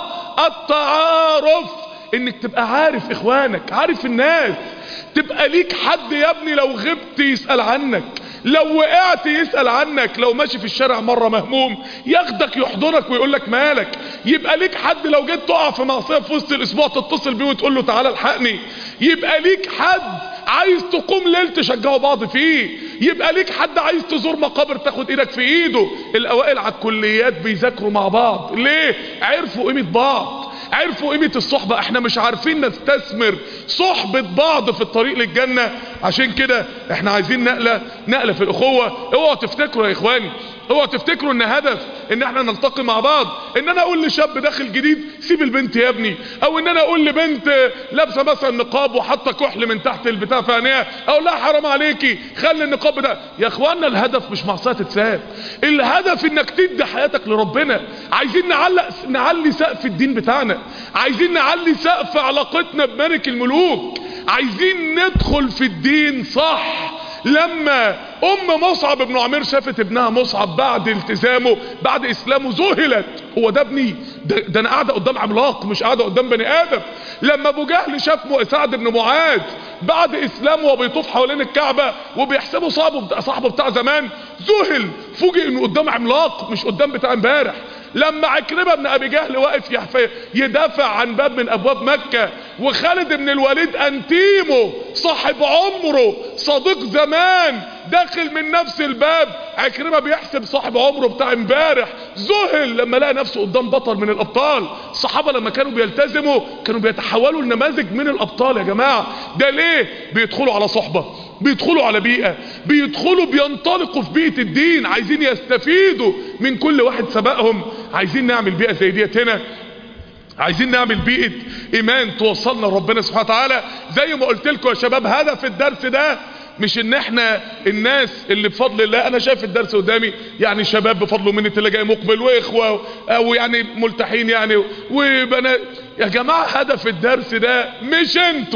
التعارف انك تبقى عارف اخوانك عارف الناس تبقى ليك حد يا ابني لو غبت يسأل عنك لو وقعت يسأل عنك لو ماشي في الشارع مرة مهموم ياخدك يحضنك ويقول لك مالك يبقى ليك حد لو جيت تقع في معصية في وسط الاسبوع تتصل بيه وتقول له تعالى الحقني يبقى ليك حد عايز تقوم ليل تشجعوا بعض فيه يبقى ليك حد عايز تزور مقابر تاخد ايدك في ايده الاوائل على الكليات بيذاكروا مع بعض ليه عرفوا قيمة بعض عرفوا قيمة الصحبة احنا مش عارفين نستثمر صحبة بعض في الطريق للجنة عشان كده احنا عايزين نقلة نقلة في الاخوة اوعوا تفتكروا يا اخواني اوعوا تفتكروا ان هدف ان احنا نلتقي مع بعض ان انا اقول لشاب داخل جديد سيب البنت يا ابني او ان انا اقول لبنت لابسه مثلا نقاب وحاطه كحل من تحت البتاع في عينيها اقول لها حرام عليكي خلي النقاب ده يا اخوانا الهدف مش معصيه تتساب الهدف انك تدي حياتك لربنا عايزين نعلق نعلي سقف الدين بتاعنا عايزين نعلي سقف علاقتنا بملك الملوك عايزين ندخل في الدين صح لما ام مصعب بن عمير شافت ابنها مصعب بعد التزامه بعد اسلامه ذهلت هو ده ابني ده, ده انا قاعده قدام عملاق مش قاعده قدام بني ادم لما ابو جهل شاف سعد بن معاذ بعد اسلامه وبيطوف حوالين الكعبه وبيحسبه صاحبه بتاع صاحبه بتاع زمان ذهل فوجئ انه قدام عملاق مش قدام بتاع امبارح لما عكرمة بن ابي جهل واقف يدافع عن باب من ابواب مكة وخالد بن الوليد انتيمو صاحب عمره صديق زمان داخل من نفس الباب عكرمة بيحسب صاحب عمره بتاع امبارح ذهل لما لقى نفسه قدام بطل من الابطال الصحابة لما كانوا بيلتزموا كانوا بيتحولوا لنماذج من الابطال يا جماعة ده ليه بيدخلوا على صحبة بيدخلوا على بيئة بيدخلوا بينطلقوا في بيئة الدين عايزين يستفيدوا من كل واحد سبقهم عايزين نعمل بيئة زي ديت هنا عايزين نعمل بيئة ايمان توصلنا لربنا سبحانه وتعالى زي ما قلت لكم يا شباب هدف الدرس ده مش ان احنا الناس اللي بفضل الله انا شايف الدرس قدامي يعني شباب بفضل مني اللي جاي مقبل واخوة او يعني ملتحين يعني وبنات يا جماعة هدف الدرس ده مش انتم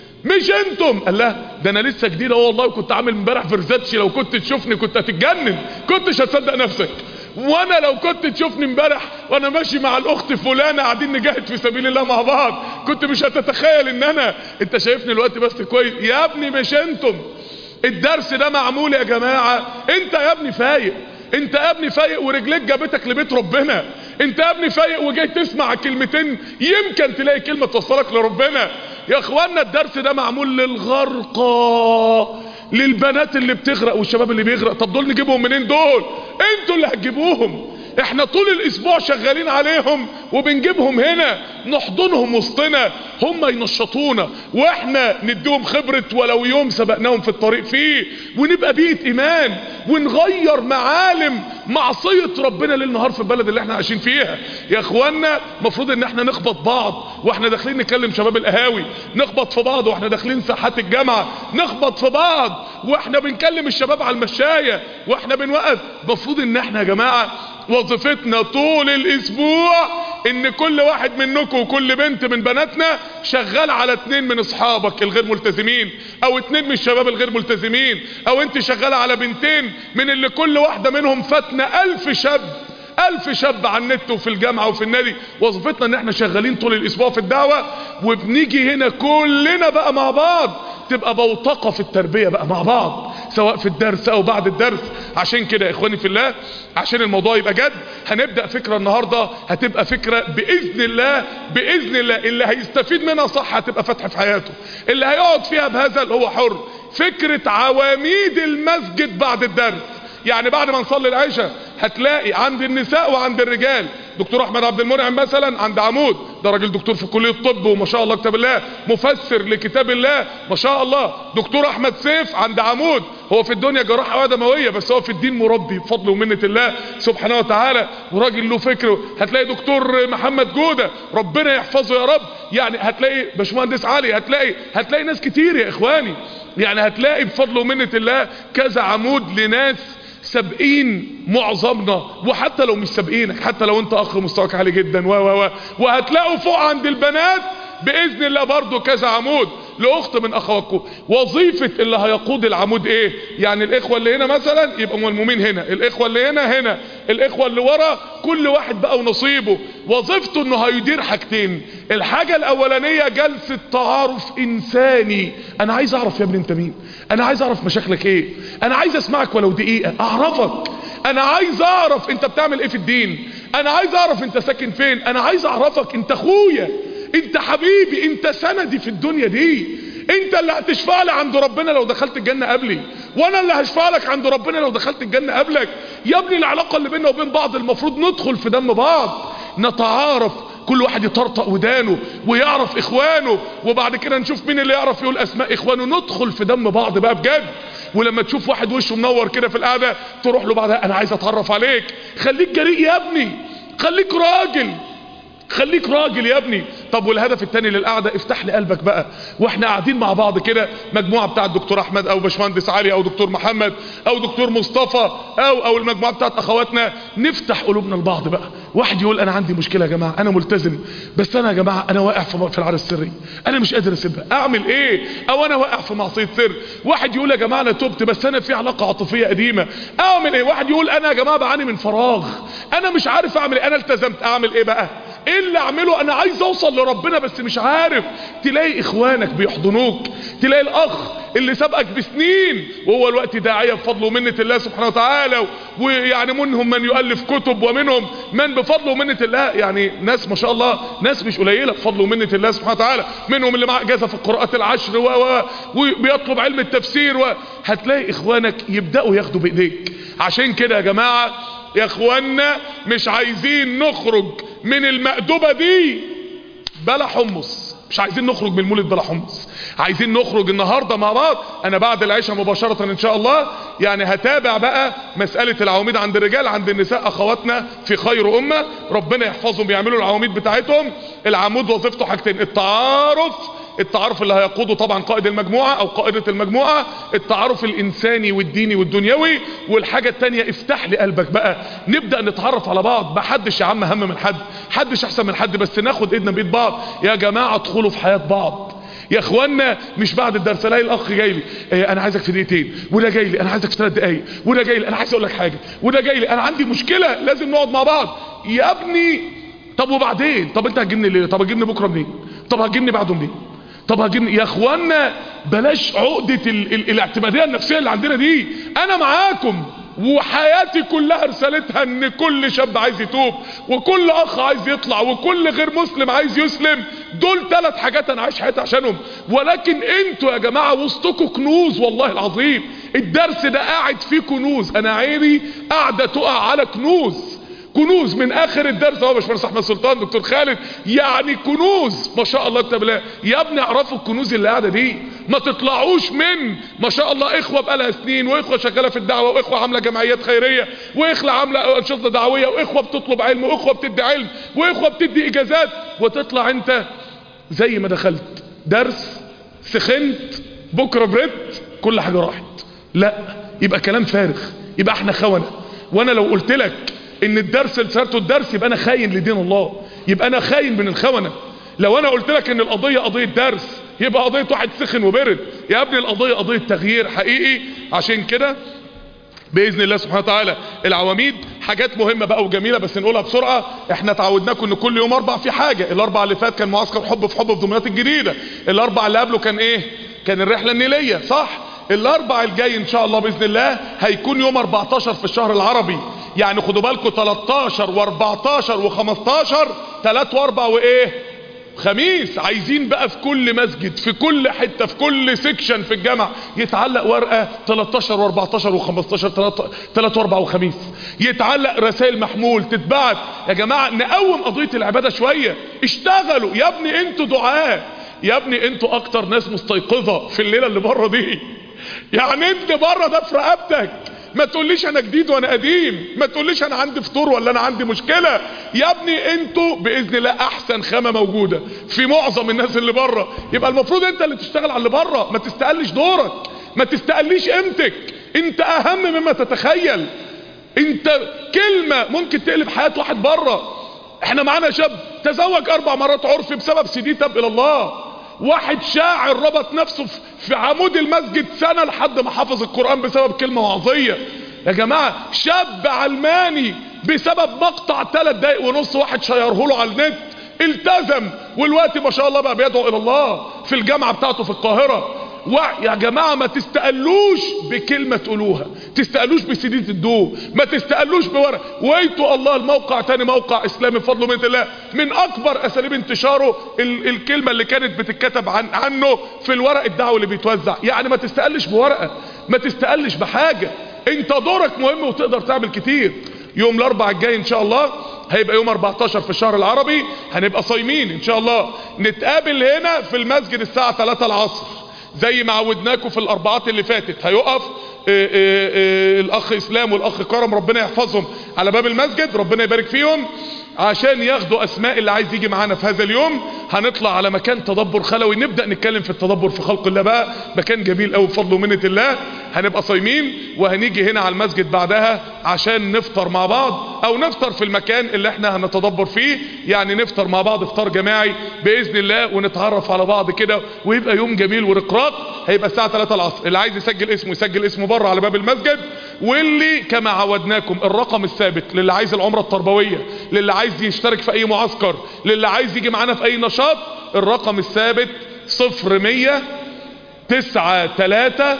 مش انتم قال لا ده انا لسه جديد اهو والله وكنت عامل امبارح فرزاتشي لو كنت تشوفني كنت هتتجنن كنتش هتصدق نفسك وانا لو كنت تشوفني امبارح وانا ماشي مع الاخت فلانة قاعدين نجاهد في سبيل الله مع بعض كنت مش هتتخيل ان انا انت شايفني الوقت بس كويس يا ابني مش انتم الدرس ده معمول يا جماعة انت يا ابني فايق انت يا ابني فايق ورجليك جابتك لبيت ربنا انت يا ابني فايق وجاي تسمع كلمتين يمكن تلاقي كلمة توصلك لربنا يا اخوانا الدرس ده معمول للغرقى للبنات اللي بتغرق والشباب اللي بيغرق طب دول نجيبهم منين دول انتوا اللي هتجيبوهم احنا طول الاسبوع شغالين عليهم وبنجيبهم هنا نحضنهم وسطنا هم ينشطونا واحنا نديهم خبرة ولو يوم سبقناهم في الطريق فيه ونبقى بيئة ايمان ونغير معالم معصية ربنا ليل نهار في البلد اللي احنا عايشين فيها يا اخوانا مفروض ان احنا نخبط بعض واحنا داخلين نكلم شباب القهاوي نخبط في بعض واحنا داخلين ساحات الجامعة نخبط في بعض واحنا بنكلم الشباب على المشاية واحنا بنوقف مفروض ان احنا يا جماعة وظيفتنا طول الاسبوع ان كل واحد منكم وكل بنت من بناتنا شغال على اتنين من اصحابك الغير ملتزمين او اتنين من الشباب الغير ملتزمين او انت شغال على بنتين من اللي كل واحدة منهم فاتنا الف شاب الف شاب على النت وفي الجامعة وفي النادي وظيفتنا ان احنا شغالين طول الاسبوع في الدعوة وبنيجي هنا كلنا بقى مع بعض تبقى بوتقة في التربية بقى مع بعض سواء في الدرس او بعد الدرس عشان كده يا اخواني في الله عشان الموضوع يبقى جد هنبدأ فكرة النهاردة هتبقى فكرة بإذن الله بإذن الله اللي هيستفيد منها صح هتبقى فتح في حياته اللي هيقعد فيها بهذا اللي هو حر فكرة عواميد المسجد بعد الدرس يعني بعد ما نصلي العشاء هتلاقي عند النساء وعند الرجال دكتور احمد عبد المنعم مثلا عند عمود ده راجل دكتور في كليه الطب وما شاء الله كتاب الله مفسر لكتاب الله ما شاء الله دكتور احمد سيف عند عمود هو في الدنيا جراح اوعيه دمويه بس هو في الدين مربي بفضل ومنه الله سبحانه وتعالى وراجل له فكر هتلاقي دكتور محمد جوده ربنا يحفظه يا رب يعني هتلاقي باشمهندس علي هتلاقي هتلاقي ناس كتير يا اخواني يعني هتلاقي بفضل ومنه الله كذا عمود لناس سابقين معظمنا وحتى لو مش سابقينك حتى لو انت اخ مستواك عالي جدا و و و وهتلاقوا فوق عند البنات باذن الله برضو كذا عمود لاخت من اخواتكم وظيفة اللي هيقود العمود ايه يعني الاخوة اللي هنا مثلا يبقوا ملمومين هنا الاخوة اللي هنا هنا الاخوة اللي ورا كل واحد بقى ونصيبه وظيفته انه هيدير حاجتين الحاجة الاولانية جلسة تعارف انساني انا عايز اعرف يا ابني انت مين انا عايز اعرف مشاكلك ايه انا عايز اسمعك ولو دقيقة اعرفك انا عايز اعرف انت بتعمل ايه في الدين انا عايز اعرف انت ساكن فين انا عايز اعرفك انت اخويا انت حبيبي انت سندي في الدنيا دي انت اللي هتشفع لي عند ربنا لو دخلت الجنة قبلي وانا اللي هشفع لك عند ربنا لو دخلت الجنة قبلك يا ابني العلاقة اللي بيننا وبين بعض المفروض ندخل في دم بعض نتعارف كل واحد يطرطق ودانه ويعرف اخوانه وبعد كده نشوف مين اللي يعرف يقول اسماء اخوانه ندخل في دم بعض بقى بجد ولما تشوف واحد وشه منور كده في القعده تروح له بعدها انا عايز اتعرف عليك خليك جريء يا ابني خليك راجل خليك راجل يا ابني طب والهدف التاني للقعدة افتح لي قلبك بقى واحنا قاعدين مع بعض كده مجموعة بتاعة دكتور احمد او باشمهندس علي او دكتور محمد او دكتور مصطفى او او المجموعة بتاعة اخواتنا نفتح قلوبنا لبعض بقى واحد يقول انا عندي مشكلة يا جماعة انا ملتزم بس انا يا جماعة انا واقع في في العار السري انا مش قادر اسيبها اعمل ايه او انا واقع في معصية سر واحد يقول يا جماعة انا تبت بس انا في علاقة عاطفية قديمة اعمل ايه واحد يقول انا يا جماعة بعاني من فراغ انا مش عارف اعمل ايه انا التزمت اعمل ايه بقى ايه اللي اعمله انا عايز اوصل لربنا بس مش عارف تلاقي اخوانك بيحضنوك تلاقي الاخ اللي سبقك بسنين وهو الوقت داعية بفضل ومنة الله سبحانه وتعالى ويعني منهم من يؤلف كتب ومنهم من بفضل ومنة الله يعني ناس ما شاء الله ناس مش قليلة بفضل ومنة الله سبحانه وتعالى منهم اللي معاه اجازة في القراءات العشر و و وبيطلب علم التفسير وهتلاقي اخوانك يبدأوا ياخدوا بايديك عشان كده يا جماعة يا اخوانا مش عايزين نخرج من المأدبة دي بلا حمص مش عايزين نخرج من المولد بلا حمص عايزين نخرج النهاردة مع بعض انا بعد العشاء مباشرة ان شاء الله يعني هتابع بقى مسألة العواميد عند الرجال عند النساء اخواتنا في خير امة ربنا يحفظهم يعملوا العواميد بتاعتهم العمود وظيفته حاجتين التعارف التعارف اللي هيقوده طبعا قائد المجموعة او قائدة المجموعة التعارف الانساني والديني والدنيوي والحاجة التانية افتح لي قلبك بقى نبدأ نتعرف على بعض ما حدش يا عم هم من حد حدش احسن من حد بس ناخد ايدنا بايد بعض يا جماعة ادخلوا في حياة بعض يا اخوانا مش بعد الدرس الاقي الاخ جاي لي إيه انا عايزك في دقيقتين وده جاي لي انا عايزك في ثلاث دقايق وده جاي لي انا عايز اقول لك حاجه وده جاي لي انا عندي مشكله لازم نقعد مع بعض يا ابني طب وبعدين طب انت هتجيبني ليه طب هتجيبني بكره منين طب هتجيبني بعده منين طب هتجيبني يا اخوانا بلاش عقده ال ال الاعتماديه النفسيه اللي عندنا دي انا معاكم وحياتي كلها رسالتها ان كل شاب عايز يتوب وكل اخ عايز يطلع وكل غير مسلم عايز يسلم دول ثلاث حاجات انا عايش حياتي عشانهم ولكن انتوا يا جماعة وسطكم كنوز والله العظيم الدرس ده قاعد فيه كنوز انا عيني قاعدة تقع على كنوز كنوز من اخر الدرس اهو باشمهندس احمد سلطان دكتور خالد يعني كنوز ما شاء الله كتاب الله يا ابني اعرفوا الكنوز اللي قاعده دي ما تطلعوش من ما شاء الله اخوه بقالها سنين واخوه شغاله في الدعوه واخوه عامله جمعيات خيريه واخوه عامله انشطه دعويه واخوه بتطلب علم واخوه بتدي علم واخوه بتدي اجازات وتطلع انت زي ما دخلت درس سخنت بكره بريت كل حاجه راحت لا يبقى كلام فارغ يبقى احنا خونه وانا لو قلت لك ان الدرس اللي سرته الدرس يبقى انا خاين لدين الله يبقى انا خاين من الخونه لو انا قلت لك ان القضيه قضيه درس يبقى قضيه واحد سخن وبرد يا ابني القضيه قضيه تغيير حقيقي عشان كده باذن الله سبحانه وتعالى العواميد حاجات مهمه بقى وجميله بس نقولها بسرعه احنا تعودناكم ان كل يوم اربع في حاجه الاربع اللي فات كان معسكر حب في حب في دمياط الجديده الاربع اللي قبله كان ايه كان الرحله النيليه صح الاربع الجاي ان شاء الله باذن الله هيكون يوم 14 في الشهر العربي يعني خدوا بالكم 13 و14 و15 3 و4 وايه خميس عايزين بقى في كل مسجد في كل حتة في كل سيكشن في الجامعة يتعلق ورقة 13 و14 و15 3 و4 وخميس يتعلق رسائل محمول تتبعت يا جماعة نقوم قضية العبادة شوية اشتغلوا يا ابني انتوا دعاء يا ابني انتوا اكتر ناس مستيقظة في الليلة اللي بره دي يعني انت بره ده في رقبتك ما تقوليش انا جديد وانا قديم ما تقوليش انا عندي فطور ولا انا عندي مشكلة يا ابني انتوا باذن الله احسن خامة موجودة في معظم الناس اللي بره يبقى المفروض انت اللي تشتغل على اللي بره ما تستقلش دورك ما تستقليش قيمتك انت اهم مما تتخيل انت كلمة ممكن تقلب حياة واحد بره احنا معانا شاب تزوج اربع مرات عرفي بسبب سيدي تاب الى الله واحد شاعر ربط نفسه في عمود المسجد سنة لحد ما حفظ القرآن بسبب كلمة وعظية يا جماعة شاب علماني بسبب مقطع ثلاث دقايق ونص واحد شيره له على النت التزم والوقت ما شاء الله بقى بيدعو الى الله في الجامعة بتاعته في القاهرة يا جماعة ما تستقلوش بكلمة تقولوها تستقلوش بسيدين تدوه ما تستقلوش بورق ويتوا الله الموقع تاني موقع اسلامي بفضل من الله من اكبر اساليب انتشاره ال الكلمة اللي كانت بتتكتب عن عنه في الورق الدعوي اللي بيتوزع يعني ما تستقلش بورقة ما تستقلش بحاجة انت دورك مهم وتقدر تعمل كتير يوم الاربع الجاي ان شاء الله هيبقى يوم 14 في الشهر العربي هنبقى صايمين ان شاء الله نتقابل هنا في المسجد الساعة 3 العصر زي ما عودناكم في الاربعات اللي فاتت هيقف اه اه اه الاخ اسلام والاخ كرم ربنا يحفظهم على باب المسجد ربنا يبارك فيهم عشان ياخدوا اسماء اللي عايز يجي معانا في هذا اليوم هنطلع على مكان تدبر خلوي نبدأ نتكلم في التدبر في خلق الله بقى مكان جميل قوي بفضل ومنة الله هنبقى صايمين وهنيجي هنا على المسجد بعدها عشان نفطر مع بعض او نفطر في المكان اللي احنا هنتدبر فيه يعني نفطر مع بعض افطار جماعي باذن الله ونتعرف على بعض كده ويبقى يوم جميل ورقراق هيبقى الساعة 3 العصر اللي عايز يسجل اسمه يسجل اسمه بره على باب المسجد واللي كما عودناكم الرقم الثابت للي عايز العمرة التربوية للي عايز يشترك في اي معسكر للي عايز يجي معانا في اي نشاط الرقم الثابت صفر مية تسعة تلاتة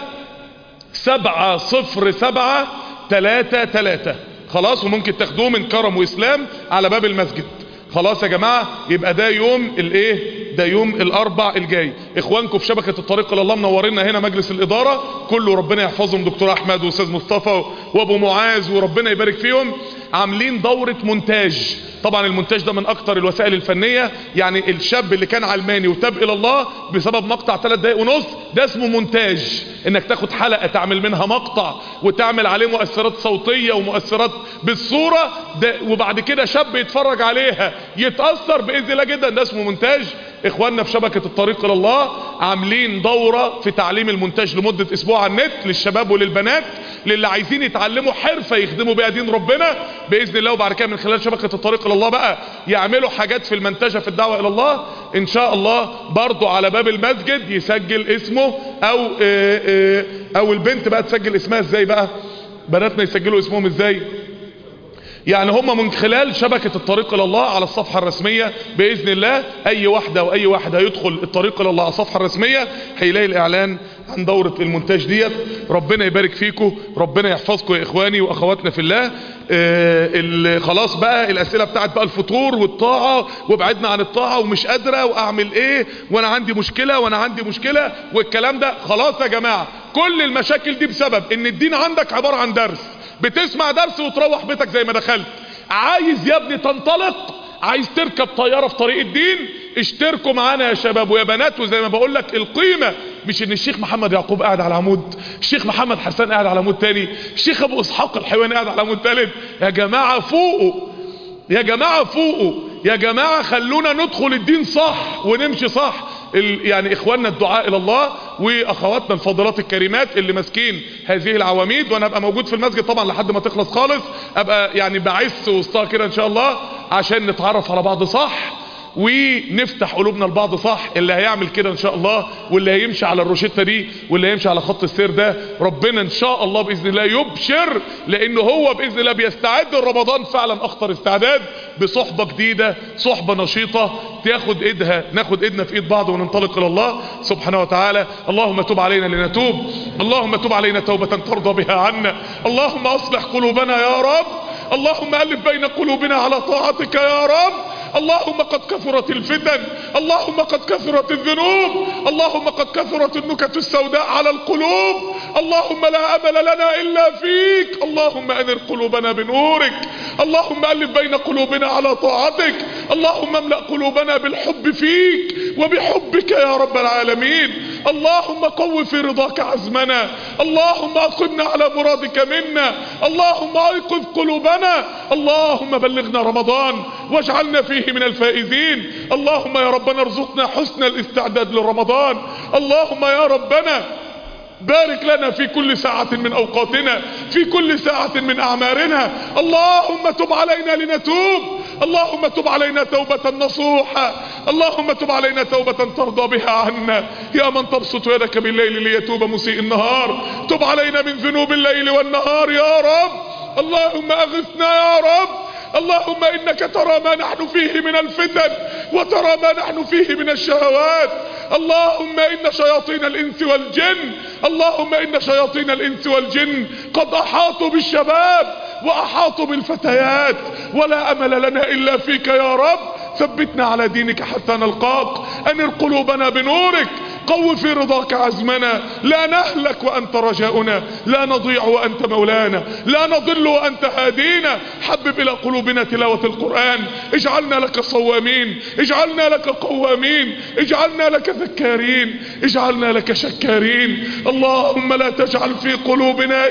سبعة صفر سبعة تلاتة تلاتة خلاص وممكن تاخدوه من كرم واسلام على باب المسجد خلاص يا جماعة يبقى ده يوم الايه ده يوم الاربع الجاي اخوانكم في شبكة الطريق الى الله منورينا هنا مجلس الادارة كله ربنا يحفظهم دكتور احمد واستاذ مصطفى وابو معاذ وربنا يبارك فيهم عاملين دورة مونتاج طبعا المونتاج ده من اكتر الوسائل الفنية يعني الشاب اللي كان علماني وتاب الى الله بسبب مقطع ثلاث دقايق ونص ده اسمه مونتاج انك تاخد حلقة تعمل منها مقطع وتعمل عليه مؤثرات صوتية ومؤثرات بالصورة ده وبعد كده شاب يتفرج عليها يتأثر بإذن الله جدا ده اسمه مونتاج اخواننا في شبكة الطريق الى الله عاملين دورة في تعليم المونتاج لمدة اسبوع على النت للشباب وللبنات للي عايزين يتعلموا حرفة يخدموا بيها دين ربنا باذن الله وبعد كده من خلال شبكة الطريق الى الله بقى يعملوا حاجات في المنتجة في الدعوة الى الله ان شاء الله برضو على باب المسجد يسجل اسمه او اه اه او البنت بقى تسجل اسمها ازاي بقى بناتنا يسجلوا اسمهم ازاي يعني هم من خلال شبكة الطريق الى الله على الصفحة الرسمية باذن الله اي واحدة واي واحد هيدخل الطريق الى الله على الصفحة الرسمية هيلاقي الاعلان عن دورة المونتاج ديت ربنا يبارك فيكم ربنا يحفظكم يا اخواني واخواتنا في الله آه خلاص بقى الاسئلة بتاعت بقى الفطور والطاعة وابعدنا عن الطاعة ومش قادرة واعمل ايه وانا عندي مشكلة وانا عندي مشكلة والكلام ده خلاص يا جماعة كل المشاكل دي بسبب ان الدين عندك عبارة عن درس بتسمع درس وتروح بيتك زي ما دخلت عايز يا ابني تنطلق عايز تركب طيارة في طريق الدين اشتركوا معانا يا شباب ويا بنات وزي ما بقول لك القيمة مش ان الشيخ محمد يعقوب قاعد على عمود الشيخ محمد حسان قاعد على عمود تاني الشيخ ابو اسحاق الحيواني قاعد على عمود تالت يا جماعة فوقوا يا جماعة فوقوا يا جماعة خلونا ندخل الدين صح ونمشي صح ال- يعني اخواننا الدعاء الى الله واخواتنا الفاضلات الكريمات اللي ماسكين هذه العواميد وانا ابقى موجود في المسجد طبعا لحد ما تخلص خالص ابقى يعني بعث وسطها كده ان شاء الله عشان نتعرف على بعض صح ونفتح قلوبنا لبعض صح اللي هيعمل كده ان شاء الله واللي هيمشي على الروشتة دي واللي هيمشي على خط السير ده ربنا ان شاء الله باذن الله يبشر لانه هو باذن الله بيستعد لرمضان فعلا اخطر استعداد بصحبة جديدة صحبة نشيطة تاخد ايدها ناخد ايدنا في ايد بعض وننطلق الى الله سبحانه وتعالى اللهم تب علينا لنتوب اللهم تب علينا توبة ترضى بها عنا اللهم اصلح قلوبنا يا رب اللهم الف بين قلوبنا على طاعتك يا رب اللهم قد كثرت الفتن اللهم قد كثرت الذنوب اللهم قد كثرت النكت السوداء على القلوب اللهم لا امل لنا الا فيك اللهم انر قلوبنا بنورك اللهم الف بين قلوبنا على طاعتك اللهم املا قلوبنا بالحب فيك وبحبك يا رب العالمين اللهم قو في رضاك عزمنا اللهم اقمنا على مرادك منا اللهم ايقظ قلوبنا اللهم بلغنا رمضان واجعلنا فيه من الفائزين اللهم يا ربنا ارزقنا حسن الاستعداد لرمضان اللهم يا ربنا بارك لنا في كل ساعة من اوقاتنا في كل ساعة من اعمارنا اللهم تب علينا لنتوب اللهم تب علينا توبة نصوحة اللهم تب علينا توبة ترضى بها عنا يا من تبسط يدك بالليل ليتوب مسيء النهار تب علينا من ذنوب الليل والنهار يا رب اللهم اغثنا يا رب اللهم انك ترى ما نحن فيه من الفتن وترى ما نحن فيه من الشهوات اللهم ان شياطين الانس والجن اللهم ان شياطين الانس والجن قد احاطوا بالشباب واحاطوا بالفتيات ولا امل لنا الا فيك يا رب ثبتنا على دينك حتى نلقاك انر قلوبنا بنورك قو في رضاك عزمنا لا نهلك وانت رجاؤنا لا نضيع وانت مولانا لا نضل وانت هادينا حبب الى قلوبنا تلاوة القرآن اجعلنا لك صوامين اجعلنا لك قوامين اجعلنا لك ذكارين اجعلنا لك شكارين اللهم لا تجعل في قلوبنا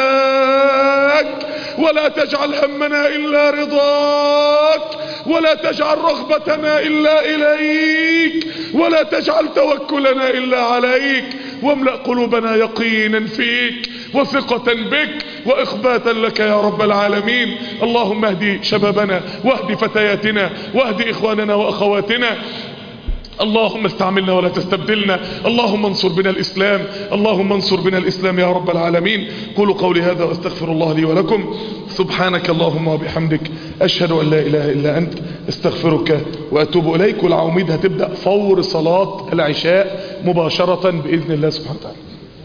إلاك ولا تجعل همنا إلا رضاك ولا تجعل رغبتنا إلا إليك ولا تجعل توكلنا إلا عليك واملأ قلوبنا يقينا فيك وثقة بك وإخباتا لك يا رب العالمين اللهم اهدي شبابنا واهدي فتياتنا واهدي إخواننا وأخواتنا اللهم استعملنا ولا تستبدلنا اللهم انصر بنا الإسلام اللهم انصر بنا الإسلام يا رب العالمين قولوا قولي هذا واستغفر الله لي ولكم سبحانك اللهم وبحمدك أشهد أن لا إله إلا أنت استغفرك وأتوب إليك والعوميد هتبدأ فور صلاة العشاء مباشرة بإذن الله سبحانه وتعالى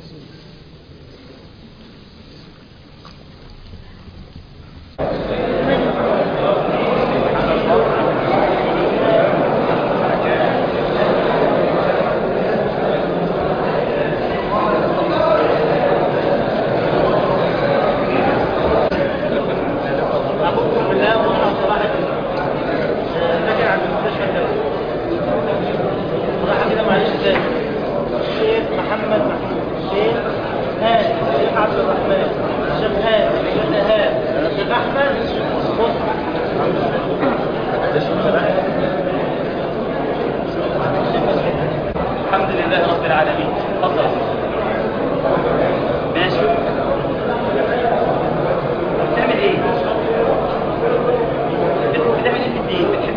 الشيخ محمد محمود الشيخ هاني الشيخ عبد الرحمن الشيخ هاني الشيخ ايهاب الشيخ احمد مصطفى الحمد لله رب العالمين تفضل ماشي بتعمل ايه؟ بتعمل ايه في الدين؟